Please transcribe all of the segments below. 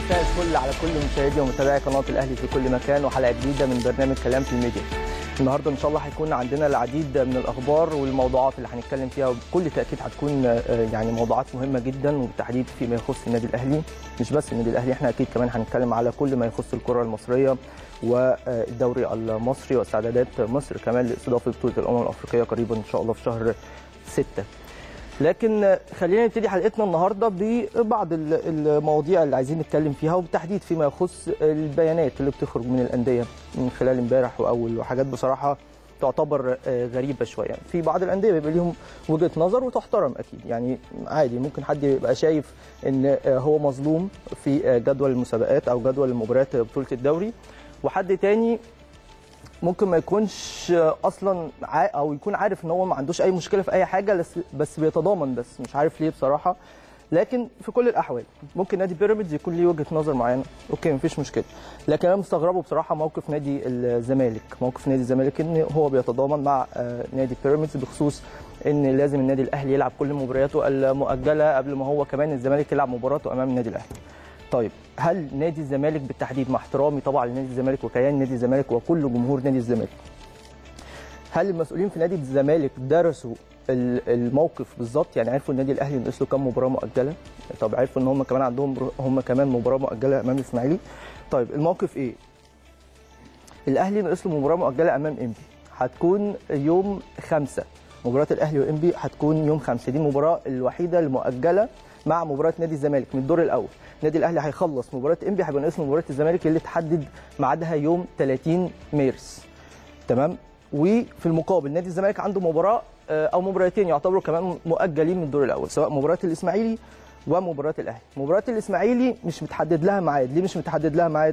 مساء الفل على كل مشاهدي ومتابعي قناه الاهلي في كل مكان وحلقه جديده من برنامج كلام في الميديا. النهارده ان شاء الله هيكون عندنا العديد من الاخبار والموضوعات اللي هنتكلم فيها وبكل تاكيد هتكون آه، يعني موضوعات مهمه جدا وبالتحديد فيما يخص النادي الاهلي مش بس النادي الاهلي احنا اكيد كمان هنتكلم على كل ما يخص الكره المصريه والدوري المصري واستعدادات مصر كمان لاستضافه بطوله الامم الافريقيه قريبا ان شاء الله في شهر 6 لكن خلينا نبتدي حلقتنا النهارده ببعض ال- المواضيع اللي عايزين نتكلم فيها وبالتحديد فيما يخص البيانات اللي بتخرج من الانديه من خلال امبارح واول وحاجات بصراحه تعتبر آه، غريبه شويه في بعض الانديه بيبقى ليهم وجهه نظر وتحترم اكيد يعني عادي ممكن حد يبقى شايف ان آه، هو مظلوم في آه، جدول المسابقات او جدول المباريات بطوله الدوري وحد تاني ممكن ما يكونش اصلا عا او يكون عارف ان هو ما عندوش اي مشكله في اي حاجه بس بس بيتضامن بس مش عارف ليه بصراحه لكن في كل الاحوال ممكن نادي بيراميدز يكون ليه وجهه نظر معينه اوكي مفيش مشكله لكن انا مستغربه بصراحه موقف نادي الزمالك موقف نادي الزمالك ان هو بيتضامن مع آه، نادي بيراميدز بخصوص ان لازم النادي الاهلي يلعب كل مبارياته المؤجله قبل ما هو كمان الزمالك يلعب مباراته امام النادي الاهلي طيب هل نادي الزمالك بالتحديد مع احترامي طبعا لنادي الزمالك وكيان نادي الزمالك وكل جمهور نادي الزمالك هل المسؤولين في نادي الزمالك درسوا ال- الموقف بالظبط يعني عرفوا النادي الاهلي ناقص له كام مباراه مؤجله طب عرفوا ان هم كمان عندهم هم كمان مباراه مؤجله امام الاسماعيلي طيب الموقف ايه الاهلي ناقص له مباراه مؤجله امام انبي هتكون يوم خمسة مباراة الأهلي وإنبي هتكون يوم خمسة دي المباراة الوحيدة المؤجلة مع مباراة نادي الزمالك من الدور الأول نادي الأهلي هيخلص مباراة إنبي هيبقى ناقص له مباراة الزمالك اللي تحدد ميعادها يوم 30 مارس تمام وفي المقابل نادي الزمالك عنده مباراة آه، أو مباراتين يعتبروا كمان مؤجلين من الدور الأول سواء مباراة الإسماعيلي ومباراة الأهلي مباراة الإسماعيلي مش متحدد لها ميعاد ليه مش متحدد لها ميعاد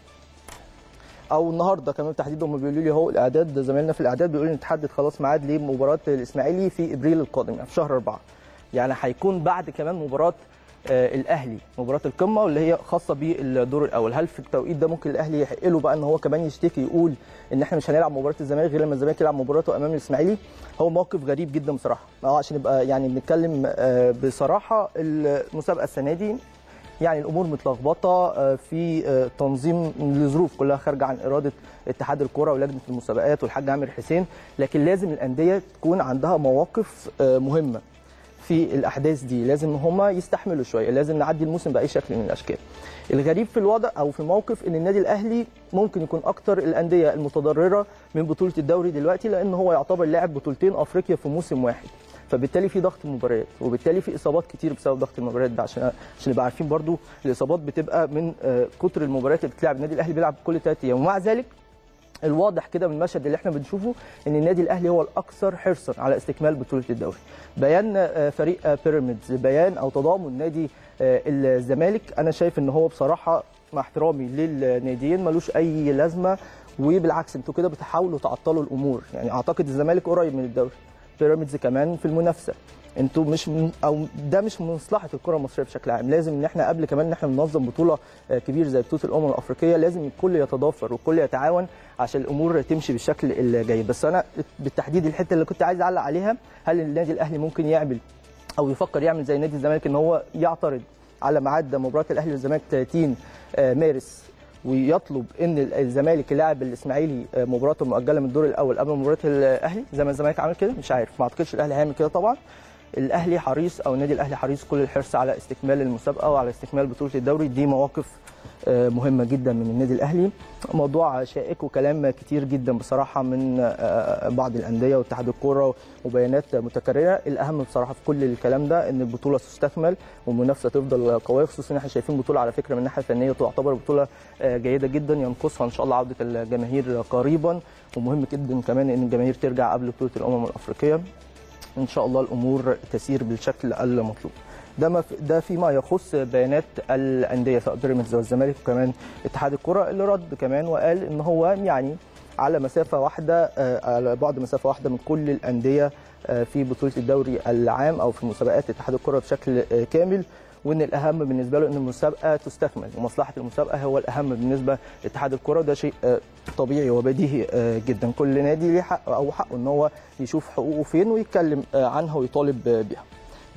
او النهارده كمان بالتحديد هم بيقولوا لي اهو الاعداد زمايلنا في الاعداد بيقولوا ان تحدد خلاص ميعاد لمباراه الاسماعيلي في ابريل القادم يعني في شهر أربعة يعني هيكون بعد كمان مباراه آه، الاهلي مباراه القمه واللي هي خاصه بالدور الاول هل في التوقيت ده ممكن الاهلي يحق له بقى ان هو كمان يشتكي يقول ان احنا مش هنلعب مباراه الزمالك غير لما الزمالك يلعب مباراته امام الاسماعيلي هو موقف غريب جدا بصراحه اه عشان نبقى يعني بنتكلم آه، بصراحه المسابقه السنه دي يعني الامور متلخبطه آه، في آه، تنظيم لظروف كلها خارجه عن اراده اتحاد الكره ولجنه المسابقات والحاج عامر حسين لكن لازم الانديه تكون عندها مواقف آه، مهمه في الاحداث دي لازم هما يستحملوا شويه لازم نعدي الموسم باي شكل من الاشكال الغريب في الوضع او في الموقف ان النادي الاهلي ممكن يكون اكتر الانديه المتضرره من بطوله الدوري دلوقتي لان هو يعتبر لاعب بطولتين افريقيا في موسم واحد فبالتالي في ضغط مباريات وبالتالي في اصابات كتير بسبب ضغط المباريات ده عشان عشان نبقى عارفين برضو الاصابات بتبقى من آه، كتر المباريات اللي بتلعب النادي الاهلي بيلعب كل ثلاث ايام ومع ذلك الواضح كده من المشهد اللي احنا بنشوفه ان النادي الاهلي هو الاكثر حرصا على استكمال بطوله الدوري بيان آه، فريق آه، بيراميدز بيان او تضامن نادي آه، الزمالك انا شايف ان هو بصراحه مع احترامي للناديين ملوش اي لازمه وبالعكس انتوا كده بتحاولوا تعطلوا الامور يعني اعتقد الزمالك قريب من الدوري بيراميدز كمان في المنافسه انتوا مش من او ده مش من مصلحه الكره المصريه بشكل عام لازم ان احنا قبل كمان ان احنا ننظم بطوله آه، كبير زي بطوله الامم الافريقيه لازم الكل يتضافر والكل يتعاون عشان الامور تمشي بالشكل الجيد بس انا بالتحديد الحته اللي كنت عايز اعلق عليها هل النادي الاهلي ممكن يعمل او يفكر يعمل زي نادي الزمالك ان هو يعترض على ميعاد مباراه الاهلي والزمالك 30 آه، مارس ويطلب ان الزمالك يلاعب الاسماعيلي آه، مباراته المؤجله من الدور الاول قبل مباراه الاهلي زي ما الزمالك عمل كده مش عارف ما اعتقدش الاهلي هيعمل كده طبعا الاهلي حريص او النادي الاهلي حريص كل الحرص على استكمال المسابقه وعلى استكمال بطوله الدوري دي مواقف آه، مهمه جدا من النادي الاهلي موضوع شائك وكلام كتير جدا بصراحه من آه، بعض الانديه واتحاد الكوره وبيانات متكرره الاهم بصراحه في كل الكلام ده ان البطوله تستكمل والمنافسه تفضل قويه خصوصا ان احنا شايفين بطوله على فكره من الناحيه الفنيه تعتبر بطوله آه، جيده جدا ينقصها ان شاء الله عوده الجماهير قريبا ومهم جدا كمان ان الجماهير ترجع قبل بطوله الامم الافريقيه ان شاء الله الامور تسير بالشكل المطلوب ده ما في ده فيما يخص بيانات الانديه سواء بيراميدز والزمالك وكمان اتحاد الكره اللي رد كمان وقال ان هو يعني على مسافه واحده آه، على بعد مسافه واحده من كل الانديه آه، في بطوله الدوري العام او في مسابقات اتحاد الكره بشكل آه، كامل وان الاهم بالنسبه له ان المسابقه تستكمل ومصلحه المسابقه هو الاهم بالنسبه لاتحاد الكره وده شيء آه، طبيعي وبديهي آه، جدا كل نادي ليه حق او حقه ان هو يشوف حقوقه فين ويتكلم آه، عنها ويطالب آه، بيها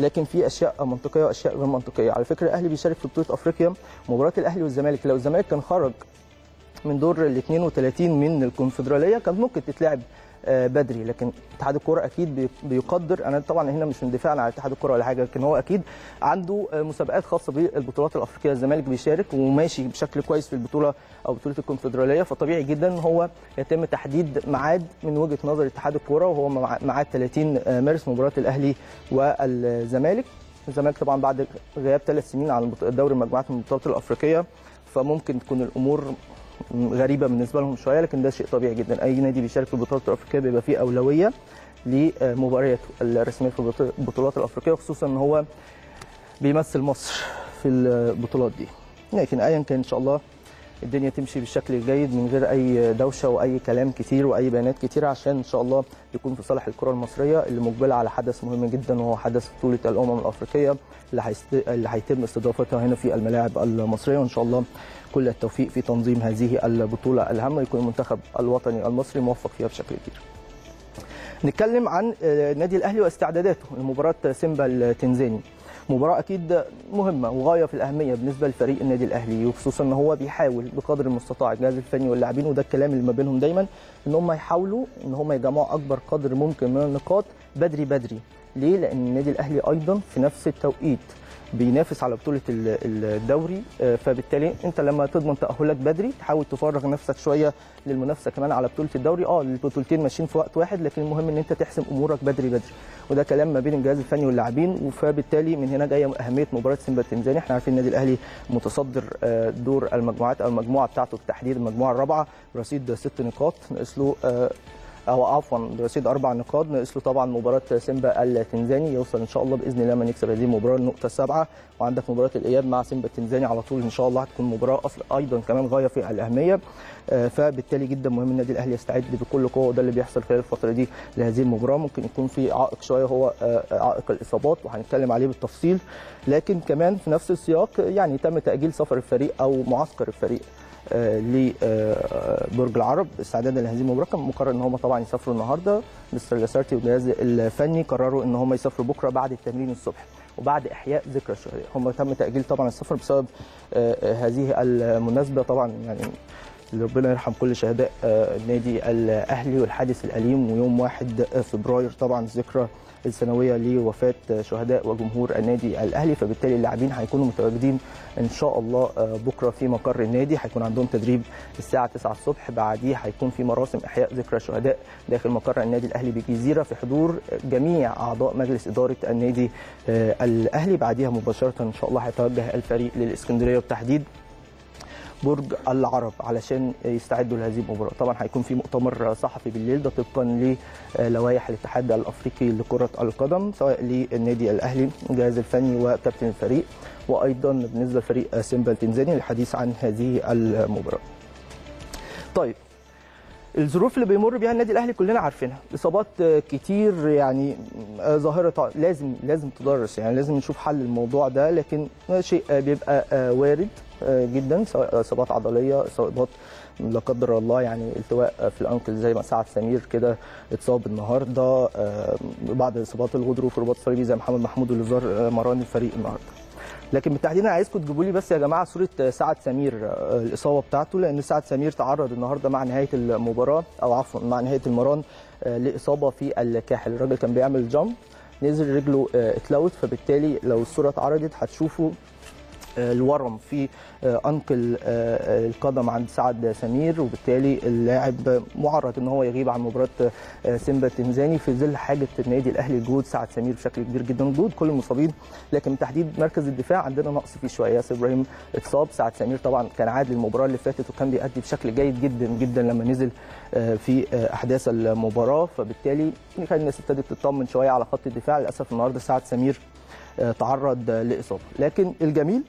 لكن في اشياء منطقيه واشياء غير منطقيه على فكره الاهلي بيشارك في بطوله افريقيا مباراه الاهلي والزمالك لو الزمالك كان خرج من دور ال 32 من الكونفدراليه كانت ممكن تتلعب آه، بدري لكن اتحاد الكوره اكيد بي- بيقدر انا طبعا هنا مش من دفاعنا على اتحاد الكوره ولا حاجه لكن هو اكيد عنده آه، مسابقات خاصه بالبطولات الافريقيه الزمالك بيشارك وماشي بشكل كويس في البطوله او بطوله الكونفدراليه فطبيعي جدا ان هو يتم تحديد ميعاد من وجهه نظر اتحاد الكوره وهو مع- ميعاد 30 مارس مباراه الاهلي والزمالك الزمالك طبعا بعد غياب ثلاث سنين عن البط- دوري المجموعات من البطولات الافريقيه فممكن تكون الامور غريبه بالنسبه لهم شويه لكن ده شيء طبيعي جدا اي نادي بيشارك في البطولات الافريقيه بيبقى فيه اولويه لمبارياته الرسميه في البطو- البطولات الافريقيه خصوصا ان هو بيمثل مصر في البطولات دي لكن ايا كان ان شاء الله الدنيا تمشي بالشكل الجيد من غير اي دوشه واي كلام كتير واي بيانات كتير عشان ان شاء الله يكون في صالح الكره المصريه اللي مقبله على حدث مهم جدا وهو حدث بطوله الامم الافريقيه اللي هيست... اللي هيتم استضافتها هنا في الملاعب المصريه وان شاء الله كل التوفيق في تنظيم هذه البطوله الهامه يكون المنتخب الوطني المصري موفق فيها بشكل كبير. نتكلم عن آه، النادي الاهلي واستعداداته لمباراه سيمبا التنزاني مباراه اكيد مهمه وغايه في الاهميه بالنسبه لفريق النادي الاهلي وخصوصا ان هو بيحاول بقدر المستطاع الجهاز الفني واللاعبين وده الكلام اللي ما بينهم دايما ان هم يحاولوا ان هم يجمعوا اكبر قدر ممكن من النقاط بدري بدري ليه لان النادي الاهلي ايضا في نفس التوقيت بينافس على بطوله ال- الدوري آه، فبالتالي انت لما تضمن تاهلك بدري تحاول تفرغ نفسك شويه للمنافسه كمان على بطوله الدوري اه البطولتين ماشيين في وقت واحد لكن المهم ان انت تحسم امورك بدري بدري وده كلام ما بين الجهاز الفني واللاعبين فبالتالي من هنا جايه اهميه مباراه سيمبا التنزاني احنا عارفين النادي الاهلي متصدر آه، دور المجموعات او المجموعه بتاعته بالتحديد المجموعه الرابعه برصيد ست نقاط ناقص له آه، او عفوا برصيد اربع نقاط ناقص له طبعا مباراه سيمبا التنزاني يوصل ان شاء الله باذن الله من يكسب هذه المباراه النقطه السابعه وعندك مباراه الاياب مع سيمبا التنزاني على طول ان شاء الله هتكون مباراه اصل ايضا كمان غايه في الاهميه آه، فبالتالي جدا مهم النادي الاهلي يستعد بكل قوه وده اللي بيحصل خلال الفتره دي لهذه المباراه ممكن يكون في عائق شويه هو آه، عائق الاصابات وهنتكلم عليه بالتفصيل لكن كمان في نفس السياق يعني تم تاجيل سفر الفريق او معسكر الفريق آه، لبرج العرب استعدادا لهذه المباراه كان مقرر ان هم طبعا يسافروا النهارده مستر لاسارتي والجهاز الفني قرروا ان هم يسافروا بكره بعد التمرين الصبح وبعد احياء ذكرى الشهداء هم تم تاجيل طبعا السفر بسبب آه، آه، هذه المناسبه طبعا يعني ربنا يرحم كل شهداء آه، النادي الاهلي والحادث الاليم ويوم 1 فبراير طبعا ذكرى السنويه لوفاه شهداء وجمهور النادي الاهلي فبالتالي اللاعبين هيكونوا متواجدين ان شاء الله آه، بكره في مقر النادي هيكون عندهم تدريب الساعه 9 الصبح بعديه هيكون في مراسم احياء ذكرى الشهداء داخل مقر النادي الاهلي بالجزيره في حضور جميع اعضاء مجلس اداره النادي آه، الاهلي بعديها مباشره ان شاء الله هيتوجه الفريق للاسكندريه بالتحديد برج العرب علشان يستعدوا لهذه المباراه طبعا هيكون في مؤتمر صحفي بالليل ده طبقا للوائح الاتحاد الافريقي لكره القدم سواء للنادي الاهلي الجهاز الفني وكابتن الفريق وايضا بالنسبه لفريق سيمبا التنزاني للحديث عن هذه المباراه طيب الظروف اللي بيمر بيها النادي الاهلي كلنا عارفينها اصابات كتير يعني ظاهره لازم لازم تدرس يعني لازم نشوف حل الموضوع ده لكن شيء بيبقى وارد جدا سواء اصابات عضليه اصابات لا قدر الله يعني التواء في الانكل زي ما سعد سمير كده اتصاب النهارده بعض اصابات الغضروف والرباط الصليبي زي محمد محمود اللي زار مران الفريق النهارده لكن بالتحديد انا عايزكم تجيبوا لي بس يا جماعه صوره سعد سمير الاصابه بتاعته لان سعد سمير تعرض النهارده مع نهايه المباراه او عفوا مع نهايه المران لاصابه في الكاحل الراجل كان بيعمل جامب نزل رجله اتلوت فبالتالي لو الصوره اتعرضت هتشوفوا الورم في انكل القدم عند سعد سمير وبالتالي اللاعب معرض ان هو يغيب عن مباراه سيمبا التنزاني في ظل حاجه النادي الاهلي لجهود سعد سمير بشكل كبير جدا وجهود كل المصابين لكن بالتحديد مركز الدفاع عندنا نقص فيه شويه ياسر ابراهيم اتصاب سعد سمير طبعا كان عاد للمباراه اللي فاتت وكان بيأدي بشكل جيد جدا جدا لما نزل في احداث المباراه فبالتالي كان الناس ابتدت تطمن شويه على خط الدفاع للاسف النهارده سعد سمير تعرض لاصابه لكن الجميل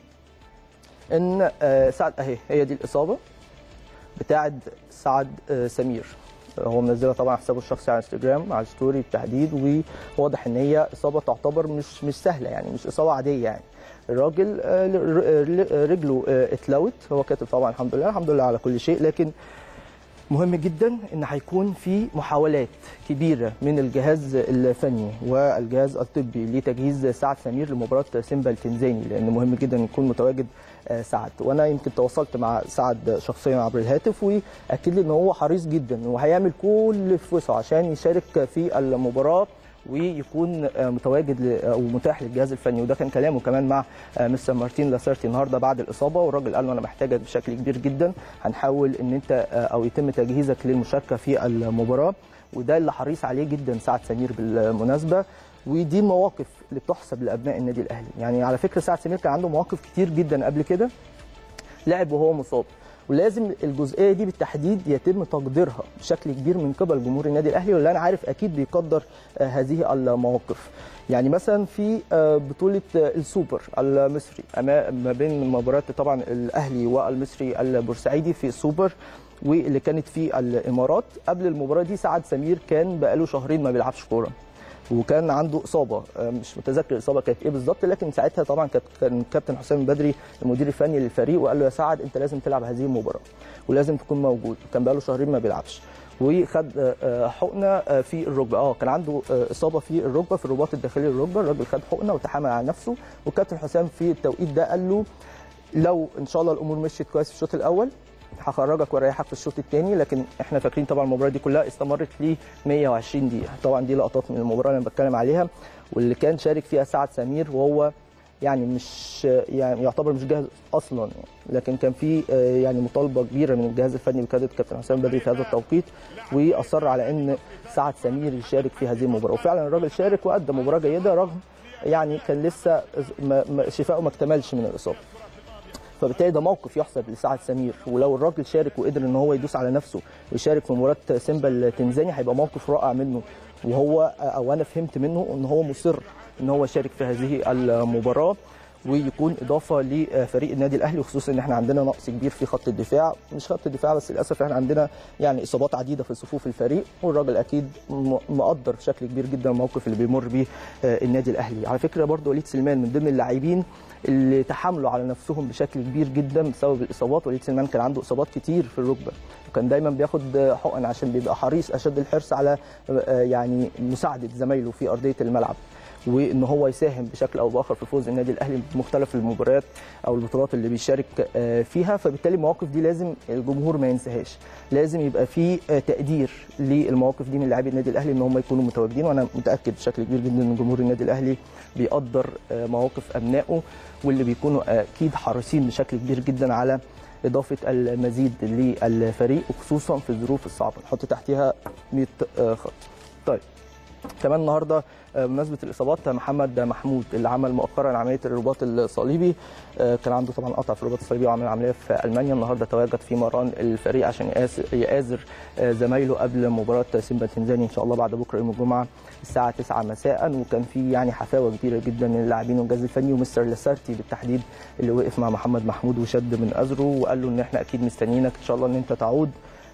ان سعد اهي هي دي الاصابه بتاعه سعد سمير هو منزلها طبعا حسابه الشخصي على انستجرام على الستوري بالتحديد وواضح ان هي اصابه تعتبر مش مش سهله يعني مش اصابه عاديه يعني الراجل رجله اتلوت هو كاتب طبعا الحمد لله الحمد لله على كل شيء لكن مهم جدا ان هيكون في محاولات كبيره من الجهاز الفني والجهاز الطبي لتجهيز سعد سمير لمباراه سيمبا التنزاني لان مهم جدا يكون متواجد آه، سعد وانا يمكن تواصلت مع سعد شخصيا عبر الهاتف واكد لي ان هو حريص جدا وهيعمل كل في وسعه عشان يشارك في المباراه ويكون آه، متواجد ل- او متاح للجهاز الفني وده كان كلامه كمان مع آه، مستر مارتين لاسارتي النهارده بعد الاصابه والراجل قال له انا محتاجك بشكل كبير جدا هنحاول ان انت آه، او يتم تجهيزك للمشاركه في المباراه وده اللي حريص عليه جدا سعد سمير بالمناسبه ودي مواقف اللي بتحسب لابناء النادي الاهلي يعني على فكره سعد سمير كان عنده مواقف كتير جدا قبل كده لعب وهو مصاب ولازم الجزئيه دي بالتحديد يتم تقديرها بشكل كبير من قبل جمهور النادي الاهلي واللي انا عارف اكيد بيقدر آه، هذه المواقف يعني مثلا في آه، بطوله آه، السوبر المصري أما- ما بين مباراه طبعا الاهلي والمصري البورسعيدي في السوبر واللي كانت في الامارات قبل المباراه دي سعد سمير كان بقاله شهرين ما بيلعبش كوره وكان عنده اصابه آه، مش متذكر الاصابه كانت ايه بالظبط لكن ساعتها طبعا كانت كان كابتن حسام بدري المدير الفني للفريق وقال له يا سعد انت لازم تلعب هذه المباراه ولازم تكون موجود كان بقاله شهرين ما بيلعبش وخد آه، آه، حقنه آه، في الركبه اه كان عنده آه، اصابه في الركبه في الرباط الداخلي للركبه الراجل خد حقنه وتحامل على نفسه والكابتن حسام في التوقيت ده قال له لو ان شاء الله الامور مشيت كويس في الشوط الاول هخرجك واريحك في الشوط الثاني لكن احنا فاكرين طبعا المباراه دي كلها استمرت ل 120 دقيقه طبعا دي لقطات من المباراه اللي انا بتكلم عليها واللي كان شارك فيها سعد سمير وهو يعني مش يعني يعتبر مش جاهز اصلا لكن كان في آه، يعني مطالبه كبيره من الجهاز الفني بقياده كابتن حسام بدري في هذا التوقيت واصر على ان سعد سمير يشارك في هذه المباراه وفعلا الراجل شارك وادى مباراه جيده رغم يعني كان لسه ما- ما- شفائه ما اكتملش من الاصابه فبالتالي ده موقف يحسب لسعد سمير ولو الراجل شارك وقدر ان هو يدوس على نفسه ويشارك في مباراه سيمبا التنزاني هيبقى موقف رائع منه وهو او انا فهمت منه ان هو مصر ان هو يشارك في هذه المباراه ويكون اضافه لفريق النادي الاهلي وخصوصا ان احنا عندنا نقص كبير في خط الدفاع مش خط الدفاع بس للاسف احنا عندنا يعني اصابات عديده في صفوف الفريق والراجل اكيد م- مقدر بشكل كبير جدا الموقف اللي بيمر بيه آه، النادي الاهلي على فكره برضو وليد سليمان من ضمن اللاعبين اللي تحملوا على نفسهم بشكل كبير جدا بسبب الاصابات وليد سليمان كان عنده اصابات كتير في الركبه وكان دايما بياخد حقن عشان بيبقى حريص اشد الحرص على آه، يعني مساعده زمايله في ارضيه الملعب وان هو يساهم بشكل او باخر في فوز النادي الاهلي بمختلف المباريات او البطولات اللي بيشارك آه، فيها فبالتالي المواقف دي لازم الجمهور ما ينساهاش لازم يبقى في آه، تقدير للمواقف دي من لاعبي النادي الاهلي ان هم يكونوا متواجدين وانا متاكد بشكل كبير جدا ان جمهور النادي الاهلي بيقدر آه، مواقف ابنائه واللي بيكونوا اكيد حريصين بشكل كبير جدا على اضافه المزيد للفريق وخصوصا في الظروف الصعبه نحط تحتها 100 آه، خط طيب كمان النهارده آه، بمناسبه الاصابات محمد محمود اللي عمل مؤخرا عمليه الرباط الصليبي آه، كان عنده طبعا قطع في الرباط الصليبي وعمل عمليه في المانيا النهارده تواجد في مران الفريق عشان يقاس- يآزر آه، زمايله قبل مباراه سيمبا تنزاني ان شاء الله بعد بكره يوم الجمعه الساعه 9 مساء وكان في يعني حفاوه كبيره جدا من اللاعبين والجهاز الفني ومستر لاسارتي بالتحديد اللي وقف مع محمد محمود وشد من ازره وقال له ان احنا اكيد مستنيينك ان شاء الله ان انت تعود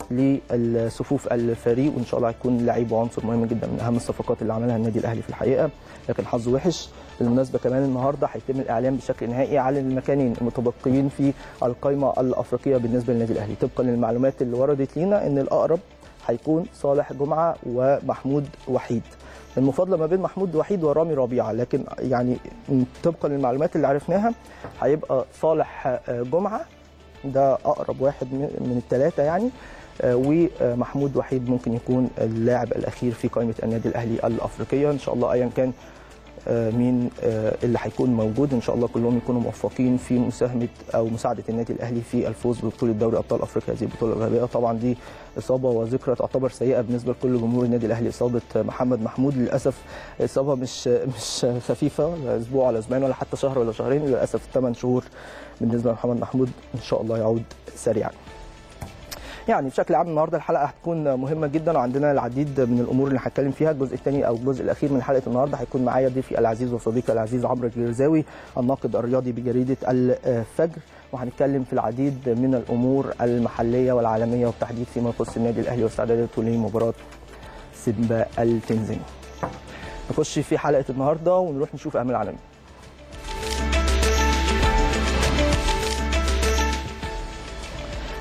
لصفوف الفريق وان شاء الله هيكون لعيب وعنصر مهم جدا من اهم الصفقات اللي عملها النادي الاهلي في الحقيقه لكن حظه وحش بالمناسبه كمان النهارده هيتم الاعلان بشكل نهائي على المكانين المتبقيين في القائمه الافريقيه بالنسبه للنادي الاهلي طبقا للمعلومات اللي وردت لينا ان الاقرب هيكون صالح جمعه ومحمود وحيد المفاضله ما بين محمود وحيد ورامي ربيعه لكن يعني طبقا للمعلومات اللي عرفناها هيبقى صالح آه، جمعه ده اقرب واحد من من الثلاثه يعني آه، ومحمود وحيد ممكن يكون اللاعب الاخير في قائمه النادي الاهلي الافريقيه ان شاء الله ايا كان آه، مين آه، اللي هيكون موجود ان شاء الله كلهم يكونوا موفقين في مساهمه او مساعده النادي الاهلي في الفوز ببطوله دوري ابطال افريقيا هذه البطوله الغاليه طبعا دي اصابه وذكرى تعتبر سيئه بالنسبه لكل جمهور النادي الاهلي اصابه محمد محمود للاسف اصابه مش مش خفيفه ولا اسبوع ولا اسبوعين ولا حتى شهر ولا شهرين للاسف 8 شهور بالنسبه لمحمد محمود ان شاء الله يعود سريعا يعني بشكل عام النهارده الحلقه هتكون مهمه جدا وعندنا العديد من الامور اللي هنتكلم فيها الجزء الثاني او الجزء الاخير من حلقه النهارده هيكون معايا ضيفي العزيز وصديقي العزيز عمرو الجرزاوي الناقد الرياضي بجريده الفجر وهنتكلم في العديد من الامور المحليه والعالميه وبالتحديد فيما يخص النادي الاهلي واستعداداته لمباراه سيمبا التنزاني. نخش في حلقه النهارده ونروح نشوف اهم العالميه.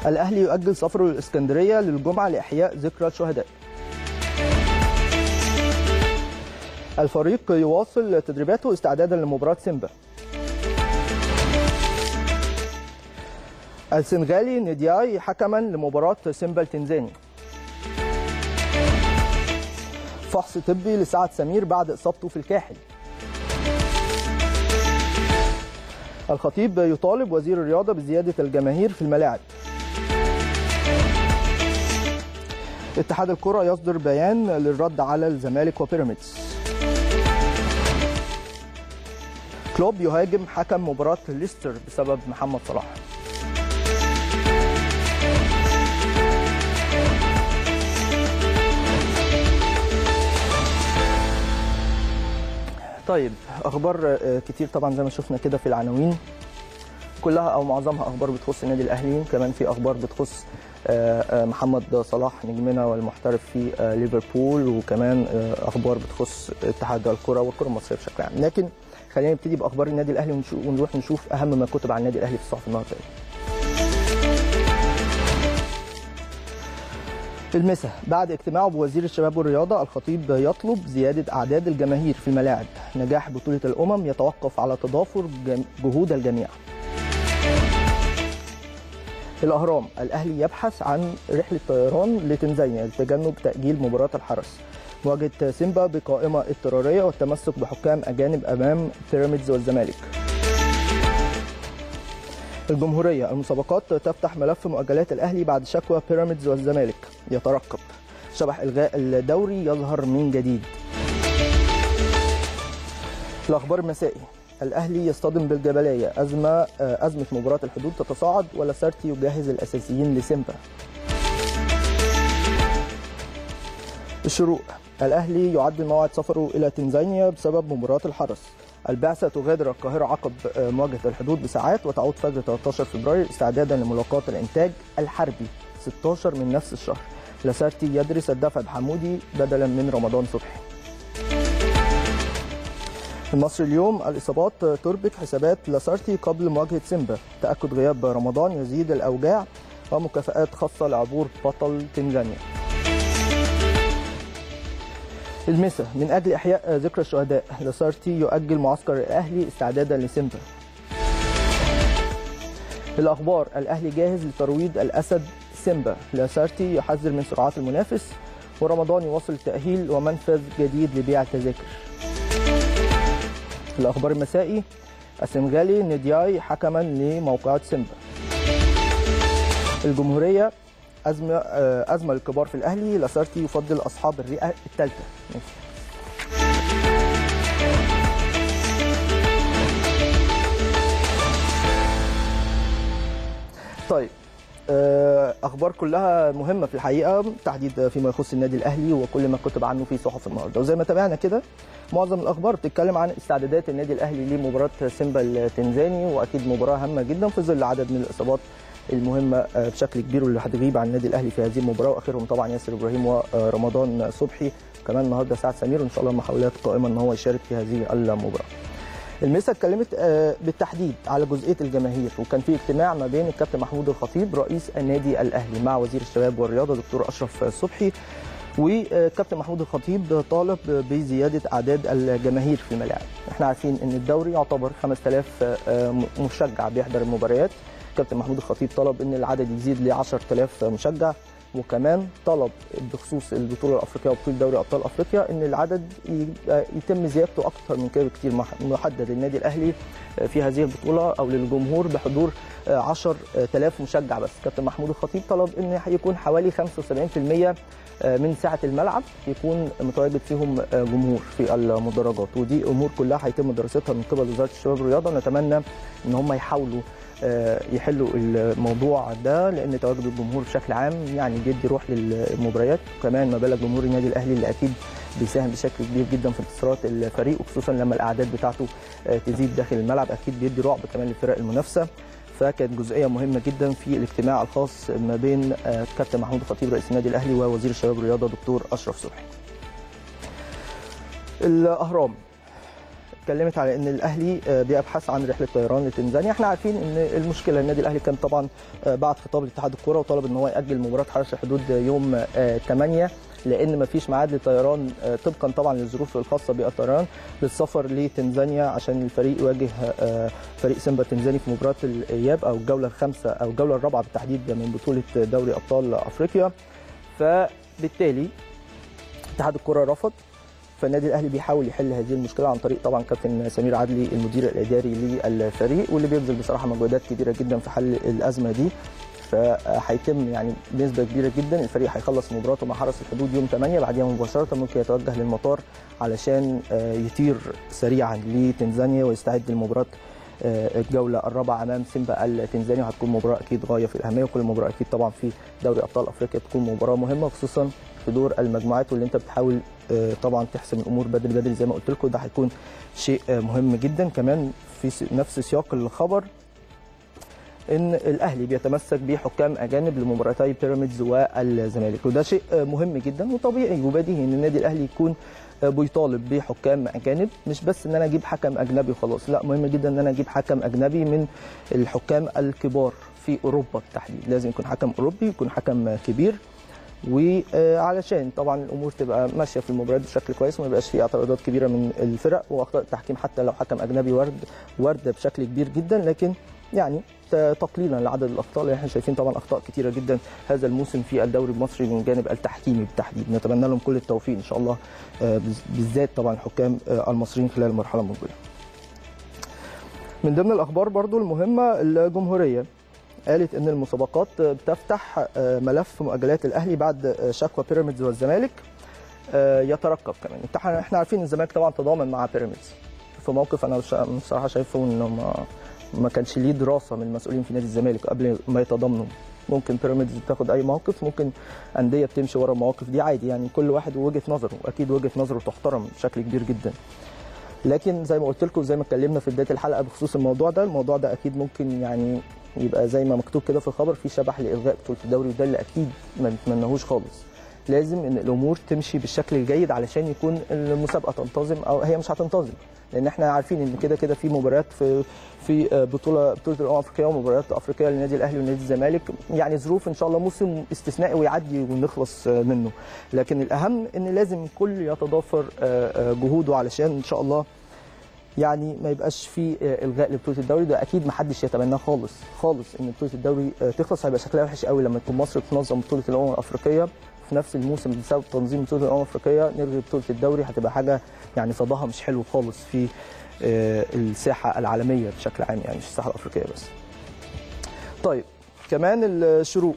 الاهلي يؤجل سفره للاسكندريه للجمعه لاحياء ذكرى الشهداء الفريق يواصل تدريباته استعدادا لمباراه سيمبا السنغالي ندياي حكما لمباراه سيمبا التنزاني فحص طبي لسعد سمير بعد اصابته في الكاحل الخطيب يطالب وزير الرياضه بزياده الجماهير في الملاعب اتحاد الكره يصدر بيان للرد على الزمالك وبيراميدز كلوب يهاجم حكم مباراه ليستر بسبب محمد صلاح طيب اخبار كتير طبعا زي ما شفنا كده في العناوين كلها او معظمها اخبار بتخص النادي الاهلي كمان في اخبار بتخص محمد صلاح نجمنا والمحترف في ليفربول وكمان اخبار بتخص اتحاد الكره والكره المصريه بشكل عام لكن خلينا نبتدي باخبار النادي الاهلي ونروح نشوف اهم ما كتب عن النادي الاهلي في الصحف النهارده المسا بعد اجتماعه بوزير الشباب والرياضه الخطيب يطلب زياده اعداد الجماهير في الملاعب نجاح بطوله الامم يتوقف على تضافر جهود الجميع الاهرام الاهلي يبحث عن رحله طيران لتنزانيا لتجنب تاجيل مباراه الحرس مواجهه سيمبا بقائمه اضطراريه والتمسك بحكام اجانب امام بيراميدز والزمالك الجمهوريه المسابقات تفتح ملف مؤجلات الاهلي بعد شكوى بيراميدز والزمالك يترقب شبح الغاء الدوري يظهر من جديد الاخبار المسائي الاهلي يصطدم بالجبليه ازمه ازمه مباراه الحدود تتصاعد ولا سارتي يجهز الاساسيين لسيمبا الشروق الاهلي يعدل موعد سفره الى تنزانيا بسبب مباراه الحرس البعثه تغادر القاهره عقب مواجهه الحدود بساعات وتعود فجر 13 فبراير استعدادا لملاقاه الانتاج الحربي 16 من نفس الشهر لاسارتي يدرس الدفع بحمودي بدلا من رمضان صبحي المصري اليوم الاصابات تربك حسابات لاسارتي قبل مواجهه سيمبا تاكد غياب رمضان يزيد الاوجاع ومكافآت خاصه لعبور بطل تنزانيا المسا من اجل احياء ذكرى الشهداء لاسارتي يؤجل معسكر الاهلي استعدادا لسيمبا الاخبار الاهلي جاهز لترويض الاسد سيمبا لاسارتي يحذر من سرعات المنافس ورمضان يواصل التاهيل ومنفذ جديد لبيع التذاكر الاخبار المسائي السنغالي ندياي حكما لموقعة سيمبا الجمهوريه ازمه ازمه للكبار في الاهلي لاسارتي يفضل اصحاب الرئه الثالثه طيب اخبار كلها مهمه في الحقيقه تحديد فيما يخص النادي الاهلي وكل ما كتب عنه في صحف النهارده وزي ما تابعنا كده معظم الاخبار بتتكلم عن استعدادات النادي الاهلي لمباراه سيمبا التنزاني واكيد مباراه هامه جدا في ظل عدد من الاصابات المهمه بشكل كبير واللي هتغيب عن النادي الاهلي في هذه المباراه واخرهم طبعا ياسر ابراهيم ورمضان صبحي وكمان النهارده سعد سمير وان شاء الله محاولات قائمه ان هو يشارك في هذه المباراه. المسا اتكلمت بالتحديد على جزئيه الجماهير وكان في اجتماع ما بين الكابتن محمود الخطيب رئيس النادي الاهلي مع وزير الشباب والرياضه دكتور اشرف صبحي وكابتن محمود الخطيب طالب بزياده اعداد الجماهير في الملاعب احنا عارفين ان الدوري يعتبر 5000 مشجع بيحضر المباريات كابتن محمود الخطيب طلب ان العدد يزيد ل 10000 مشجع وكمان طلب بخصوص البطوله الافريقيه وبطوله دوري ابطال افريقيا ان العدد يتم زيادته اكثر من كده بكثير محدد للنادي الاهلي في هذه البطوله او للجمهور بحضور 10000 مشجع بس كابتن محمود الخطيب طلب ان يكون حوالي 75% من سعه الملعب يكون متواجد فيهم جمهور في المدرجات ودي امور كلها هيتم دراستها من قبل وزاره الشباب والرياضه ونتمنى ان هم يحاولوا يحلوا الموضوع ده لان تواجد الجمهور بشكل عام يعني بيدي روح للمباريات وكمان ما بالك جمهور النادي الاهلي اللي اكيد بيساهم بشكل كبير جدا في انتصارات الفريق وخصوصا لما الاعداد بتاعته تزيد داخل الملعب اكيد بيدي رعب كمان للفرق المنافسه فكانت جزئيه مهمه جدا في الاجتماع الخاص ما بين كابتن محمود الخطيب رئيس النادي الاهلي ووزير الشباب والرياضه دكتور اشرف صبحي. الاهرام اتكلمت على ان الاهلي بيبحث عن رحله طيران لتنزانيا احنا عارفين ان المشكله النادي الاهلي كان طبعا بعد خطاب لاتحاد الكره وطلب ان هو ياجل مباراه حرس الحدود يوم 8 لان ما فيش ميعاد للطيران طبقا طبعا للظروف الخاصه بالطيران للسفر لتنزانيا عشان الفريق يواجه فريق سيمبا التنزاني في مباراه الاياب او الجوله الخامسه او الجوله الرابعه بالتحديد من بطوله دوري ابطال افريقيا فبالتالي اتحاد الكره رفض فالنادي الاهلي بيحاول يحل هذه المشكله عن طريق طبعا كابتن سمير عدلي المدير الاداري للفريق واللي بيبذل بصراحه مجهودات كبيره جدا في حل الازمه دي فهيتم يعني بنسبه كبيره جدا الفريق هيخلص مباراته مع حرس الحدود يوم 8 بعدها مباشره ممكن يتوجه للمطار علشان يطير سريعا لتنزانيا ويستعد لمباراه الجوله الرابعه امام سيمبا التنزاني وهتكون مباراه اكيد غايه في الاهميه وكل مباراه اكيد طبعا في دوري ابطال افريقيا تكون مباراه مهمه خصوصا في دور المجموعات واللي انت بتحاول طبعا تحسم الامور بدري بدري زي ما قلت لكم ده هيكون شيء مهم جدا كمان في نفس سياق الخبر ان الاهلي بيتمسك بحكام اجانب لمباراتي بيراميدز والزمالك وده شيء مهم جدا وطبيعي وبديهي ان النادي الاهلي يكون بيطالب بحكام اجانب مش بس ان انا اجيب حكم اجنبي وخلاص لا مهم جدا ان انا اجيب حكم اجنبي من الحكام الكبار في اوروبا بالتحديد لازم يكون حكم اوروبي يكون حكم كبير وعلشان طبعا الامور تبقى ماشيه في المباريات بشكل كويس وما يبقاش في اعتراضات كبيره من الفرق واخطاء التحكيم حتى لو حكم اجنبي ورد ورد بشكل كبير جدا لكن يعني تقليلا لعدد الاخطاء اللي احنا شايفين طبعا اخطاء كثيره جدا هذا الموسم في الدوري المصري من الجانب التحكيمي بالتحديد نتمنى لهم كل التوفيق ان شاء الله بالذات طبعا الحكام المصريين خلال المرحله المقبله من ضمن الاخبار برضو المهمه الجمهوريه قالت ان المسابقات بتفتح ملف مؤجلات الاهلي بعد شكوى بيراميدز والزمالك يترقب كمان احنا عارفين ان الزمالك طبعا تضامن مع بيراميدز في موقف انا بصراحه شايفه انه ما ما كانش ليه دراسه من المسؤولين في نادي الزمالك قبل ما يتضامنوا ممكن بيراميدز تاخد اي موقف ممكن انديه بتمشي ورا المواقف دي عادي يعني كل واحد وجهه نظره واكيد وجهه نظره تحترم بشكل كبير جدا لكن زي ما قلت لكم زي ما اتكلمنا في بدايه الحلقه بخصوص الموضوع ده الموضوع ده اكيد ممكن يعني يبقى زي ما مكتوب كده في الخبر في شبح لالغاء بطوله الدوري وده اللي اكيد ما نتمناهوش خالص لازم ان الامور تمشي بالشكل الجيد علشان يكون المسابقه تنتظم او هي مش هتنتظم لان احنا عارفين ان كده كده في مباريات في في بطوله بطوله الامم الافريقيه ومباريات افريقيه للنادي الاهلي والنادي الزمالك يعني ظروف ان شاء الله موسم استثنائي ويعدي ونخلص منه لكن الاهم ان لازم الكل يتضافر جهوده علشان ان شاء الله يعني ما يبقاش في الغاء لبطوله الدوري ده اكيد ما حدش يتمناه خالص خالص ان بطوله الدوري تخلص هيبقى شكلها وحش قوي لما تكون مصر تنظم بطوله الامم الافريقيه في نفس الموسم بسبب تنظيم بطوله الامم الافريقيه نلغي بطوله الدوري هتبقى حاجه يعني صداها مش حلو خالص في الساحه العالميه بشكل عام يعني مش الساحه الافريقيه بس. طيب كمان الشروق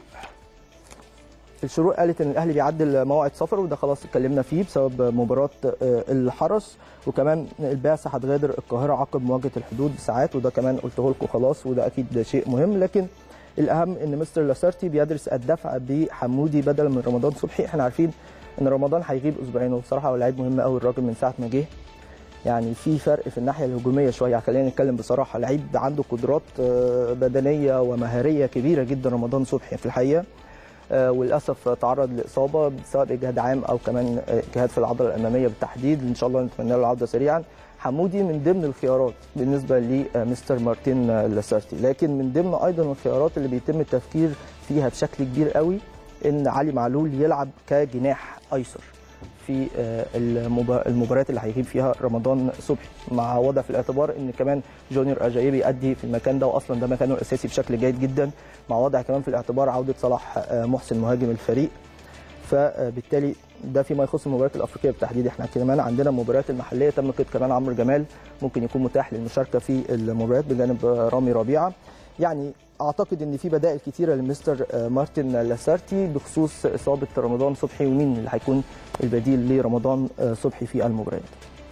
الشروق قالت ان الاهلي بيعدل موعد سفره وده خلاص اتكلمنا فيه بسبب مباراه الحرس وكمان البعثه هتغادر القاهره عقب مواجهه الحدود بساعات وده كمان قلته لكم خلاص وده اكيد شيء مهم لكن الاهم ان مستر لاسارتي بيدرس الدفع بحمودي بدلا من رمضان صبحي احنا عارفين ان رمضان هيغيب اسبوعين وبصراحه هو لعيب مهم قوي الراجل من ساعه ما جه يعني في فرق في الناحيه الهجوميه شويه خلينا نتكلم بصراحه لعيب عنده قدرات بدنيه ومهاريه كبيره جدا رمضان صبحي في الحقيقه وللاسف تعرض لاصابه سواء اجهاد عام او كمان اجهاد في العضله الاماميه بالتحديد ان شاء الله نتمنى له العوده سريعا حمودي من ضمن الخيارات بالنسبه لمستر مارتين لاسارتي لكن من ضمن ايضا الخيارات اللي بيتم التفكير فيها بشكل كبير قوي ان علي معلول يلعب كجناح ايسر في المباريات اللي هيغيب فيها رمضان صبحي مع وضع في الاعتبار ان كمان جونيور اجايبي بيأدي في المكان ده واصلا ده مكانه الاساسي بشكل جيد جدا مع وضع كمان في الاعتبار عوده صلاح محسن مهاجم الفريق فبالتالي ده فيما يخص المباريات الافريقيه بالتحديد احنا كمان عندنا المباريات المحليه تم قيد كمان عمرو جمال ممكن يكون متاح للمشاركه في المباريات بجانب رامي ربيعه يعني اعتقد ان في بدائل كثيره لمستر مارتن لاسارتي بخصوص اصابه رمضان صبحي ومين اللي هيكون البديل لرمضان صبحي في المباريات.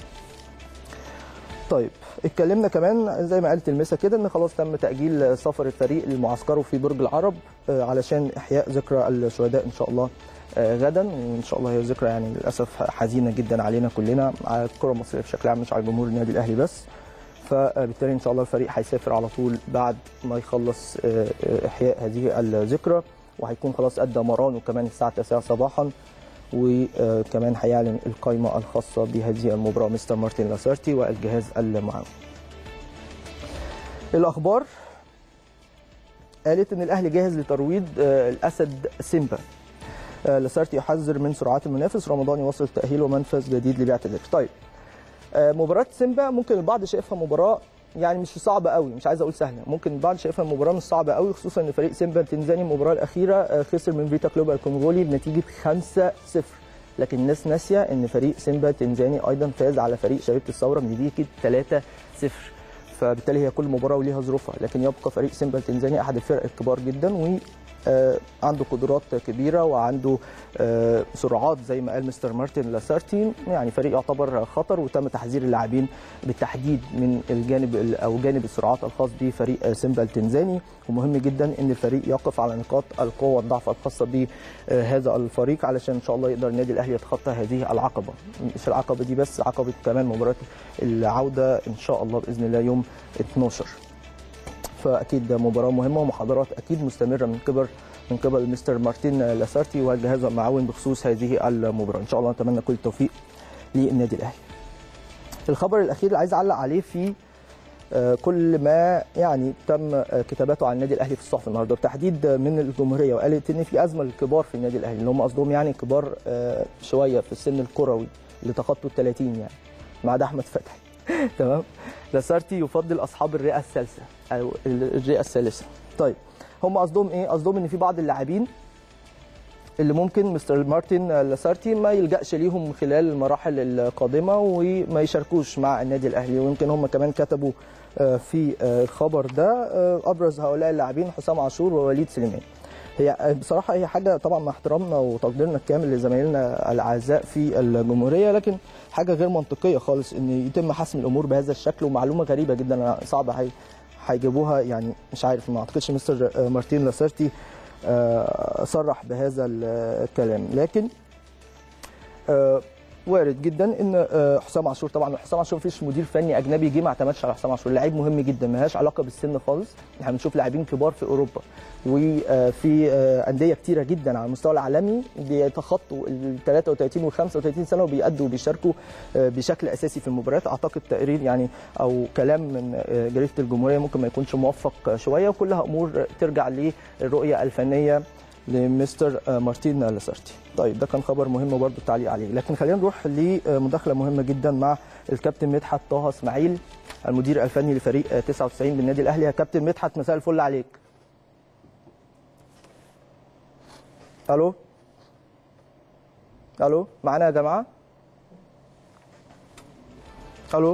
طيب اتكلمنا كمان زي ما قالت المسا كده ان خلاص تم تاجيل سفر الفريق لمعسكره في برج العرب علشان احياء ذكرى الشهداء ان شاء الله غدا وان شاء الله هي ذكرى يعني للاسف حزينه جدا علينا كلنا على الكره المصريه بشكل عام مش على جمهور النادي الاهلي بس فبالتالي ان شاء الله الفريق هيسافر على طول بعد ما يخلص احياء هذه الذكرى وهيكون خلاص ادى مرانه كمان الساعه 9 صباحا وكمان هيعلن القائمه الخاصه بهذه المباراه مستر مارتن لاسارتي والجهاز المعاون. الاخبار قالت ان الاهلي جاهز لترويض الاسد سيمبا لاسارتي يحذر من سرعات المنافس رمضان يواصل تاهيله منفذ جديد لبيع التذاكر طيب مباراه سيمبا ممكن البعض شايفها مباراه يعني مش صعبه قوي مش عايز اقول سهله ممكن البعض شايفها المباراه مش صعبه قوي خصوصا ان فريق سيمبا التنزاني المباراه الاخيره خسر من فيتا كلوب الكونغولي بنتيجه 5-0 لكن الناس ناسيه ان فريق سيمبا التنزاني ايضا فاز على فريق شبيبه الثوره بنتيجه 3-0 فبالتالي هي كل مباراه وليها ظروفها لكن يبقى فريق سيمبا التنزاني احد الفرق الكبار جدا و عنده قدرات كبيره وعنده سرعات زي ما قال مستر مارتن لاسارتي يعني فريق يعتبر خطر وتم تحذير اللاعبين بالتحديد من الجانب او جانب السرعات الخاص بفريق سيمبا التنزاني ومهم جدا ان الفريق يقف على نقاط القوه والضعف الخاصه بهذا الفريق علشان ان شاء الله يقدر النادي الاهلي يتخطى هذه العقبه مش العقبه دي بس عقبه كمان مباراه العوده ان شاء الله باذن الله يوم 12 فاكيد مباراه مهمه ومحاضرات اكيد مستمره من قبل من قبل مستر مارتين لاسارتي والجهاز المعاون بخصوص هذه المباراه ان شاء الله نتمنى كل التوفيق للنادي الاهلي الخبر الاخير اللي عايز اعلق عليه في كل ما يعني تم كتاباته عن النادي الاهلي في الصحف النهارده بالتحديد من الجمهوريه وقالت ان في ازمه للكبار في النادي الاهلي اللي هم قصدهم يعني كبار شويه في السن الكروي اللي تخطوا ال 30 يعني ما عدا احمد فتحي تمام لاسارتي يفضل اصحاب الرئه الثالثه او الرئه الثالثه طيب هم قصدهم ايه قصدهم ان في بعض اللاعبين اللي ممكن مستر مارتن لاسارتي ما يلجاش ليهم خلال المراحل القادمه وما يشاركوش مع النادي الاهلي ويمكن هم كمان كتبوا في الخبر ده ابرز هؤلاء اللاعبين حسام عاشور ووليد سليمان هي بصراحه هي حاجه طبعا مع احترامنا وتقديرنا الكامل لزمايلنا الاعزاء في الجمهوريه لكن حاجه غير منطقيه خالص ان يتم حسم الامور بهذا الشكل ومعلومه غريبه جدا صعبه هيجيبوها يعني مش عارف ما اعتقدش مستر مارتين لاسارتي صرح بهذا الكلام لكن وارد جدا ان حسام عاشور طبعا حسام عاشور مفيش مدير فني اجنبي جه ما اعتمدش على حسام عاشور لعيب مهم جدا ما لهاش علاقه بالسن خالص احنا بنشوف لاعبين كبار في اوروبا وفي انديه كتيره جدا على المستوى العالمي بيتخطوا ال 33 و 35 سنه وبيأدوا وبيشاركوا بشكل اساسي في المباريات اعتقد تقرير يعني او كلام من جريده الجمهوريه ممكن ما يكونش موفق شويه وكلها امور ترجع للرؤيه الفنيه لمستر مارتين لاسارتي طيب ده كان خبر مهم برضه التعليق عليه لكن خلينا نروح لمداخله مهمه جدا مع الكابتن مدحت طه اسماعيل المدير الفني لفريق 99 بالنادي الاهلي يا كابتن مدحت مساء الفل عليك الو الو معانا يا جماعه الو